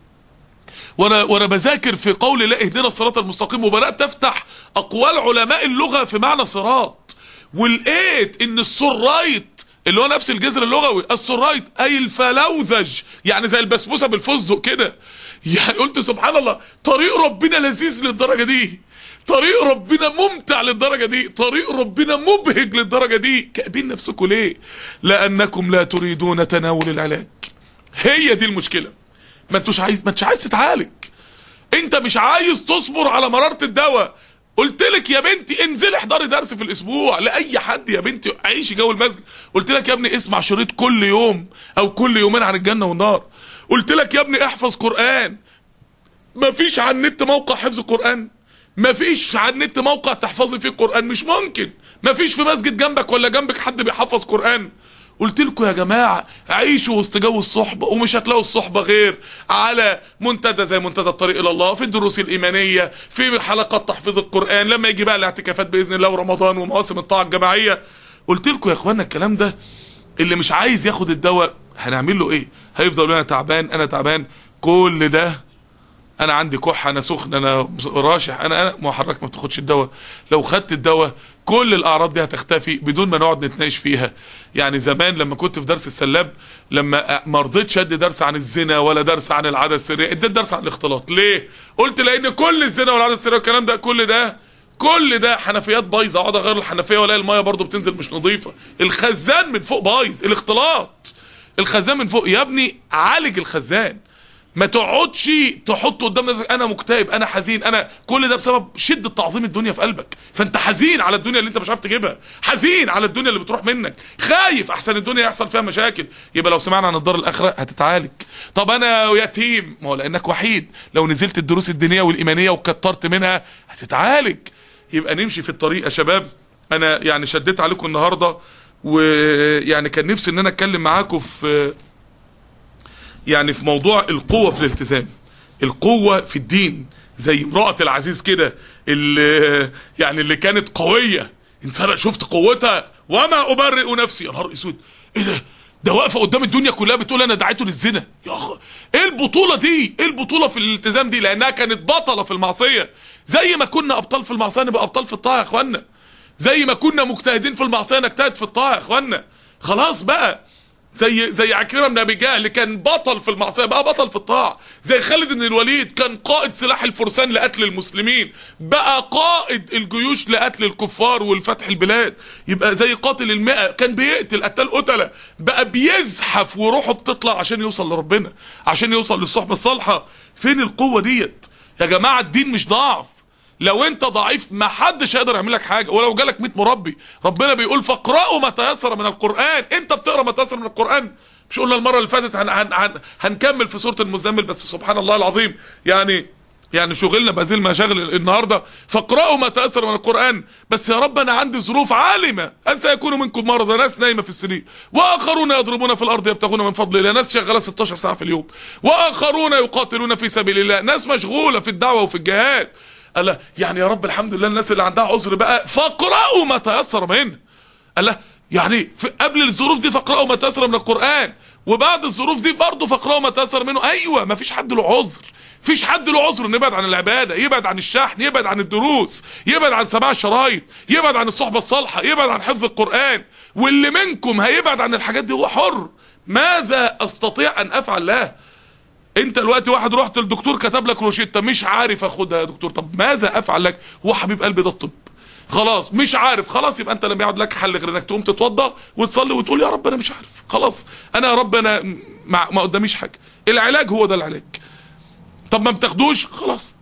وانا وانا بذاكر في قول الله اهدنا الصراط المستقيم وبدات افتح اقوال علماء اللغه في معنى صراط ولقيت ان السرايت اللي هو نفس الجذر اللغوي السرايت اي الفلوذج يعني زي البسبوسه بالفستق كده يعني قلت سبحان الله طريق ربنا لذيذ للدرجه دي طريق ربنا ممتع للدرجه دي طريق ربنا مبهج للدرجه دي كابين نفسكم ليه لانكم لا تريدون تناول العلاج هي دي المشكله ما انتوش عايز ما انتش عايز تتعالج انت مش عايز تصبر على مرارة الدواء قلت لك يا بنتي انزلي احضري درس في الاسبوع لاي حد يا بنتي عيشي جو المسجد قلت لك يا ابني اسمع شريط كل يوم او كل يومين عن الجنه والنار قلت لك يا ابني احفظ قران مفيش على النت موقع حفظ قران مفيش على النت موقع تحفظي فيه قران مش ممكن مفيش في مسجد جنبك ولا جنبك حد بيحفظ قران قلت لكم يا جماعة عيشوا وسط جو الصحبة ومش هتلاقوا الصحبة غير على منتدى زي منتدى الطريق إلى الله في الدروس الإيمانية في حلقات تحفيظ القرآن لما يجي بقى الاعتكافات بإذن الله ورمضان ومواسم الطاعة الجماعية قلت لكم يا إخوانا الكلام ده اللي مش عايز ياخد الدواء هنعمل له إيه هيفضل يقول أنا تعبان أنا تعبان كل ده انا عندي كحه انا سخن انا راشح انا انا ما حضرتك ما بتاخدش الدواء لو خدت الدواء كل الاعراض دي هتختفي بدون ما نقعد نتناقش فيها يعني زمان لما كنت في درس السلاب لما ما رضيتش ادي درس عن الزنا ولا درس عن العاده السريه اديت درس عن الاختلاط ليه قلت لان كل الزنا والعاده السريه والكلام ده كل ده كل ده حنفيات بايظه اقعد اغير الحنفيه والاقي الميه برضو بتنزل مش نظيفه الخزان من فوق بايظ الاختلاط الخزان من فوق يا ابني عالج الخزان ما تقعدش تحط قدام نفسك انا مكتئب انا حزين انا كل ده بسبب شده تعظيم الدنيا في قلبك فانت حزين على الدنيا اللي انت مش عارف تجيبها حزين على الدنيا اللي بتروح منك خايف احسن الدنيا يحصل فيها مشاكل يبقى لو سمعنا عن الدار الاخره هتتعالج طب انا يتيم ما هو لانك وحيد لو نزلت الدروس الدينيه والايمانيه وكترت منها هتتعالج يبقى نمشي في الطريق يا شباب انا يعني شديت عليكم النهارده ويعني كان نفسي ان انا اتكلم معاكم في يعني في موضوع القوة في الالتزام القوة في الدين زي امرأة العزيز كده اللي يعني اللي كانت قوية انسان شفت قوتها وما أبرئ نفسي يا نهار اسود ايه ده ده واقفه قدام الدنيا كلها بتقول انا دعيته للزنا يا أخ... ايه البطوله دي ايه البطوله في الالتزام دي لانها كانت بطله في المعصيه زي ما كنا ابطال في المعصيه نبقى ابطال في الطاعه يا اخوانا زي ما كنا مجتهدين في المعصيه نجتهد في الطاعه يا اخوانا خلاص بقى زي زي عكرمه بن ابي جهل كان بطل في المعصيه بقى بطل في الطاعه زي خالد بن الوليد كان قائد سلاح الفرسان لقتل المسلمين بقى قائد الجيوش لقتل الكفار والفتح البلاد يبقى زي قاتل المئة كان بيقتل قتال قتله بقى بيزحف وروحه بتطلع عشان يوصل لربنا عشان يوصل للصحبه الصالحه فين القوه ديت يا جماعه الدين مش ضعف لو انت ضعيف ما حدش هيقدر يعمل لك حاجه ولو جالك 100 مربي ربنا بيقول فاقرأوا ما تيسر من القرآن انت بتقرا ما تيسر من القرآن مش قلنا المره اللي فاتت هن هن هن هنكمل في سوره المزمل بس سبحان الله العظيم يعني يعني شغلنا بهذه المشاغل النهارده فاقرأوا ما تيسر من القرآن بس يا رب انا عندي ظروف عالمه ان سيكون منكم مرضى ناس نايمه في السرير واخرون يضربون في الارض يبتغون من فضل الله ناس شغاله 16 ساعه في اليوم واخرون يقاتلون في سبيل الله ناس مشغوله في الدعوه وفي الجهاد قال يعني يا رب الحمد لله الناس اللي عندها عذر بقى فاقرأوا ما تيسر منه قال يعني في قبل الظروف دي فاقرأوا ما تيسر من القرآن وبعد الظروف دي برضه فاقرأوا ما تيسر منه ايوه ما فيش حد له عذر فيش حد له عذر انه يبعد عن العباده يبعد عن الشحن يبعد عن الدروس يبعد عن سماع الشرايط يبعد عن الصحبه الصالحه يبعد عن حفظ القرآن واللي منكم هيبعد عن الحاجات دي هو حر ماذا استطيع ان افعل له انت دلوقتي واحد رحت للدكتور كتب لك روشته مش عارف اخدها يا دكتور طب ماذا افعل لك هو حبيب قلبي ده الطب خلاص مش عارف خلاص يبقى انت لم يعد لك حل غير انك تقوم تتوضا وتصلي وتقول يا رب انا مش عارف خلاص انا يا رب انا ما, ما قداميش حاجه العلاج هو ده العلاج طب ما بتاخدوش خلاص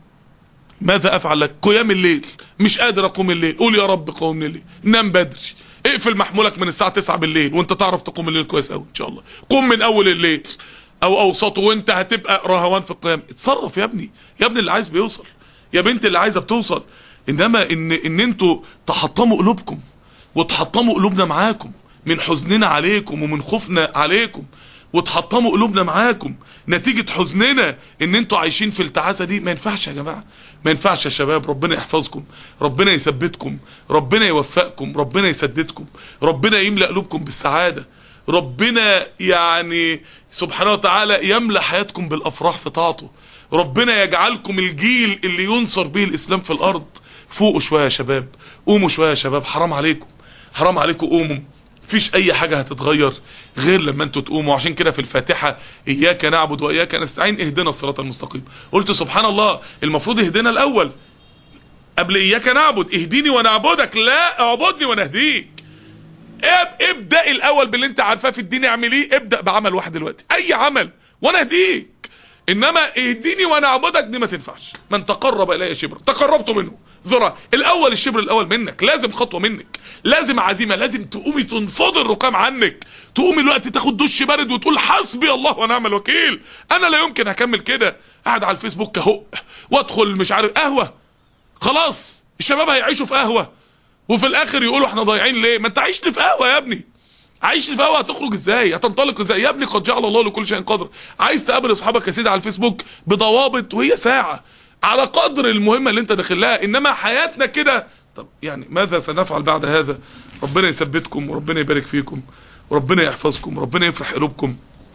ماذا افعل لك قيام الليل مش قادر اقوم الليل قول يا رب قوم الليل نام بدري اقفل محمولك من الساعه 9 بالليل وانت تعرف تقوم الليل كويس قوي ان شاء الله قوم من اول الليل او اوسطه وانت هتبقى رهوان في القيام اتصرف يا ابني يا ابني اللي عايز بيوصل يا بنت اللي عايزه بتوصل انما ان ان انتوا تحطموا قلوبكم وتحطموا قلوبنا معاكم من حزننا عليكم ومن خوفنا عليكم وتحطموا قلوبنا معاكم نتيجة حزننا ان انتوا عايشين في التعاسة دي ما ينفعش يا جماعة ما ينفعش يا شباب ربنا يحفظكم ربنا يثبتكم ربنا يوفقكم ربنا يسددكم ربنا يملأ قلوبكم بالسعادة ربنا يعني سبحانه وتعالى يملأ حياتكم بالافراح في طاعته ربنا يجعلكم الجيل اللي ينصر به الاسلام في الارض فوقوا شوية يا شباب قوموا شوية يا شباب حرام عليكم حرام عليكم قوموا مفيش اي حاجة هتتغير غير لما انتوا تقوموا عشان كده في الفاتحة اياك نعبد واياك نستعين اهدنا الصراط المستقيم قلت سبحان الله المفروض اهدنا الاول قبل اياك نعبد اهديني وانا اعبدك لا اعبدني وانا اهديك اب- ابدا الاول باللي انت عارفاه في الدين اعمل ايه ابدا بعمل واحد دلوقتي اي عمل وانا اهديك انما اهديني وانا اعبدك دي ما تنفعش من تقرب الي شبرا تقربت منه ذرة الاول الشبر الاول منك لازم خطوه منك لازم عزيمه لازم تقومي تنفض الرقام عنك تقومي الوقت تاخد دش بارد وتقول حسبي الله ونعم الوكيل انا لا يمكن اكمل كده قاعد على الفيسبوك اهو وادخل مش عارف قهوه خلاص الشباب هيعيشوا في قهوه وفي الاخر يقولوا احنا ضايعين ليه ما انت عايش لي في قهوه يا ابني عايش لي في قهوه هتخرج ازاي هتنطلق ازاي يا ابني قد جعل الله لكل شيء قدر عايز تقابل اصحابك يا سيدي على الفيسبوك بضوابط وهي ساعه على قدر المهمه اللي انت داخل لها انما حياتنا كده طب يعني ماذا سنفعل بعد هذا ربنا يثبتكم وربنا يبارك فيكم وربنا يحفظكم وربنا يفرح قلوبكم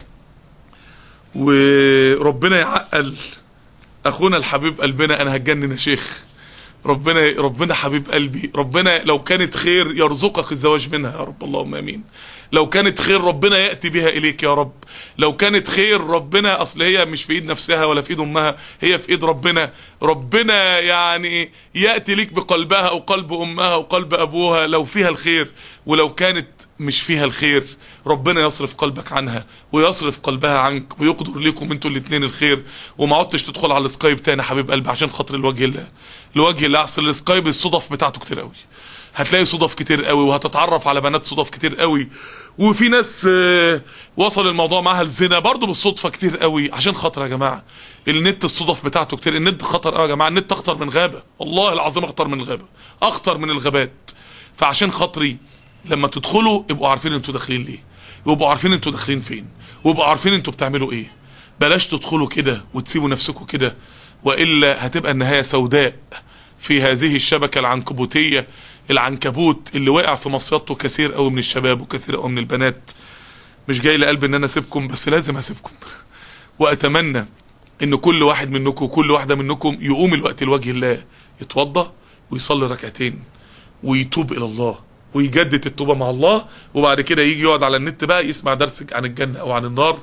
وربنا يعقل اخونا الحبيب قلبنا انا هتجنن يا شيخ ربنا ربنا حبيب قلبي ربنا لو كانت خير يرزقك الزواج منها يا رب اللهم امين لو كانت خير ربنا ياتي بها اليك يا رب لو كانت خير ربنا اصل هي مش في ايد نفسها ولا في ايد امها هي في ايد ربنا ربنا يعني ياتي ليك بقلبها او قلب امها او قلب ابوها لو فيها الخير ولو كانت مش فيها الخير ربنا يصرف قلبك عنها ويصرف قلبها عنك ويقدر لكم انتوا الاثنين الخير وما عدتش تدخل على السكايب تاني يا حبيب قلبي عشان خاطر الوجه الله لوجه الله اصل السكايب الصدف بتاعته كتير قوي هتلاقي صدف كتير قوي وهتتعرف على بنات صدف كتير قوي وفي ناس آه، وصل الموضوع معاها الزنا برضه بالصدفه كتير قوي عشان خاطر يا جماعه النت الصدف بتاعته كتير النت خطر قوي يا جماعه النت اخطر من غابه والله العظيم اخطر من الغابه اخطر من الغابات فعشان خاطري لما تدخلوا ابقوا عارفين انتوا داخلين ليه وابقوا عارفين انتوا داخلين فين وابقوا عارفين انتوا بتعملوا ايه بلاش تدخلوا كده وتسيبوا نفسكم كده والا هتبقى النهايه سوداء في هذه الشبكه العنكبوتيه العنكبوت اللي واقع في مصيدته كثير قوي من الشباب وكثير قوي من البنات مش جاي لقلبي ان انا اسيبكم بس لازم اسيبكم واتمنى ان كل واحد منكم وكل واحده منكم يقوم الوقت لوجه الله يتوضا ويصلي ركعتين ويتوب الى الله ويجدد التوبه مع الله وبعد كده يجي يقعد على النت بقى يسمع درس عن الجنه او عن النار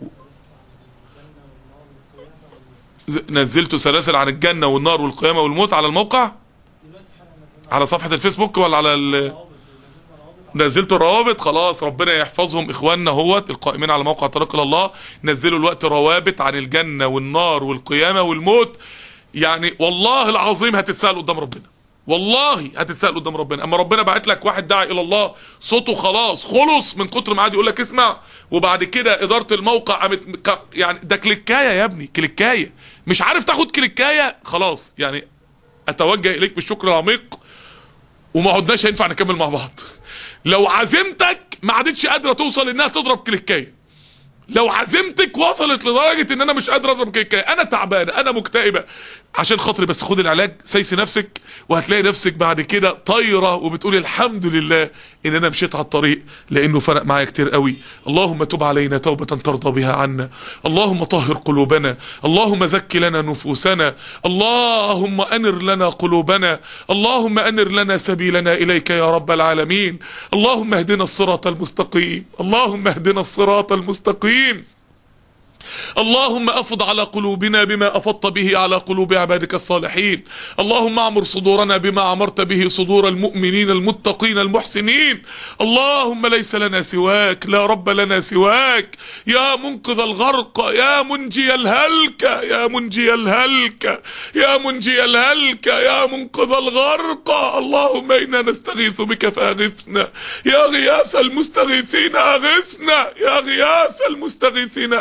نزلتوا سلاسل عن الجنه والنار والقيامه والموت على الموقع على صفحه الفيسبوك ولا على ال... نزلتوا الروابط خلاص ربنا يحفظهم اخواننا اهوت القائمين على موقع طريق الى الله نزلوا الوقت روابط عن الجنه والنار والقيامه والموت يعني والله العظيم هتتسال قدام ربنا والله هتتسال قدام ربنا اما ربنا بعت لك واحد داعي الى الله صوته خلاص خلص من كتر ما قعد يقول لك اسمع وبعد كده اداره الموقع قامت ك- يعني ده كليكايه يا ابني كليكايه مش عارف تاخد كليكايه خلاص يعني اتوجه اليك بالشكر العميق وما عدناش هينفع نكمل مع بعض لو عزيمتك ما عادتش قادره توصل انها تضرب كليكايه لو عزيمتك وصلت لدرجه ان انا مش قادر اضرب كليكايه انا تعبانه انا مكتئبه عشان خاطري بس خد العلاج سيسي نفسك وهتلاقي نفسك بعد كده طايره وبتقولي الحمد لله ان انا مشيت على الطريق لانه فرق معايا كتير قوي اللهم تب علينا توبه ترضى بها عنا اللهم طهر قلوبنا اللهم زك لنا نفوسنا اللهم انر لنا قلوبنا اللهم انر لنا سبيلنا اليك يا رب العالمين اللهم اهدنا الصراط المستقيم اللهم اهدنا الصراط المستقيم اللهم افض على قلوبنا بما افضت به على قلوب عبادك الصالحين اللهم اعمر صدورنا بما عمرت به صدور المؤمنين المتقين المحسنين اللهم ليس لنا سواك لا رب لنا سواك يا منقذ الغرق يا منجي الهلك يا منجي الهلك يا منجي الهلك يا منقذ الغرق اللهم انا نستغيث بك فاغثنا يا غياث المستغيثين اغثنا يا غياث المستغيثين اغثنا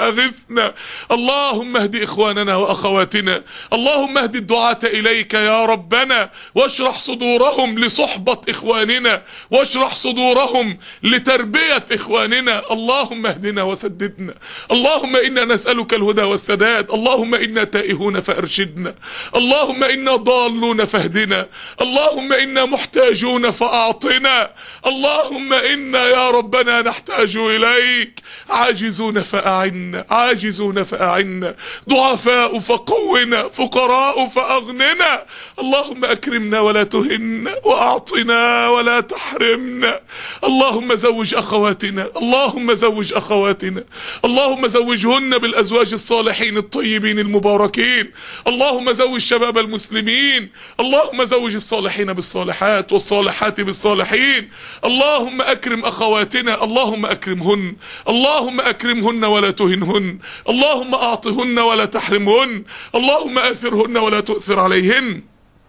وثبتنا اللهم اهد إخواننا وأخواتنا اللهم اهد الدعاة إليك يا ربنا واشرح صدورهم لصحبة إخواننا واشرح صدورهم لتربية إخواننا اللهم اهدنا وسددنا اللهم إنا نسألك الهدى والسداد اللهم إنا تائهون فأرشدنا اللهم إنا ضالون فاهدنا اللهم إنا محتاجون فأعطنا اللهم إنا يا ربنا نحتاج إليك عاجزون فأعنا عاجزون فأعنا ضعفاء فقونا فقراء فأغننا اللهم أكرمنا ولا تهنا وأعطنا ولا تحرمنا اللهم زوج أخواتنا اللهم زوج أخواتنا اللهم زوجهن بالأزواج الصالحين الطيبين المباركين اللهم زوج شباب المسلمين اللهم زوج الصالحين بالصالحات والصالحات بالصالحين اللهم أكرم أخواتنا اللهم أكرمهن اللهم أكرمهن ولا تهنهن اللهم أعطهن ولا تحرمهن اللهم آثرهن ولا تؤثر عليهن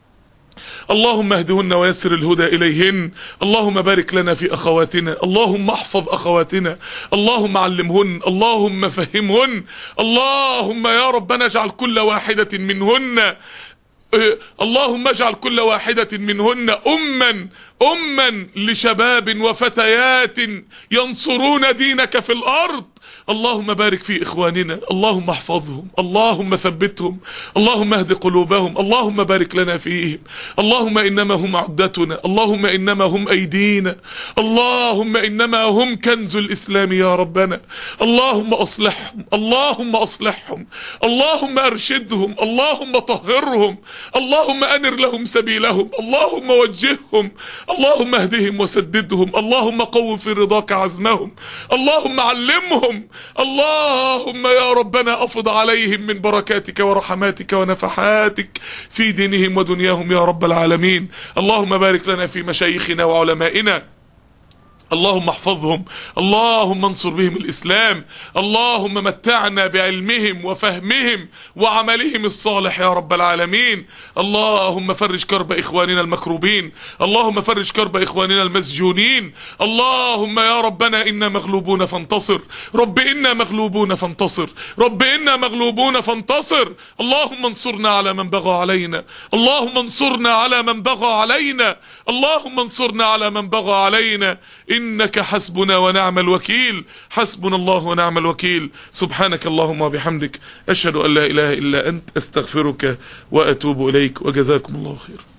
اللهم اهدهن ويسر الهدى إليهن اللهم بارك لنا في أخواتنا اللهم احفظ أخواتنا اللهم علمهن اللهم فهمهن اللهم يا ربنا اجعل كل واحدة منهن اللهم اجعل كل واحدة منهن أما أما لشباب وفتيات ينصرون دينك في الأرض اللهم بارك في إخواننا اللهم احفظهم اللهم ثبتهم اللهم اهد قلوبهم اللهم بارك لنا فيهم اللهم إنما هم عدتنا اللهم إنما هم أيدينا اللهم إنما هم كنز الإسلام يا ربنا اللهم أصلحهم اللهم أصلحهم اللهم أرشدهم اللهم طهرهم اللهم أنر لهم سبيلهم اللهم وجههم اللهم اهدهم وسددهم اللهم قو في رضاك عزمهم اللهم علمهم اللهم يا ربنا افض عليهم من بركاتك ورحماتك ونفحاتك في دينهم ودنياهم يا رب العالمين اللهم بارك لنا في مشايخنا وعلمائنا اللهم احفظهم اللهم انصر بهم الإسلام اللهم متعنا بعلمهم وفهمهم وعملهم الصالح يا رب العالمين اللهم فرج كرب إخواننا المكروبين اللهم فرج كرب إخواننا المسجونين اللهم يا ربنا إنا مغلوبون فانتصر رب إنا مغلوبون فانتصر رب إنا مغلوبون فانتصر اللهم انصرنا على من بغى علينا اللهم انصرنا على من بغى علينا اللهم انصرنا على من بغى علينا إنك حسبنا ونعم الوكيل حسبنا الله ونعم الوكيل سبحانك اللهم وبحمدك أشهد أن لا إله إلا أنت أستغفرك وأتوب إليك وجزاكم الله خير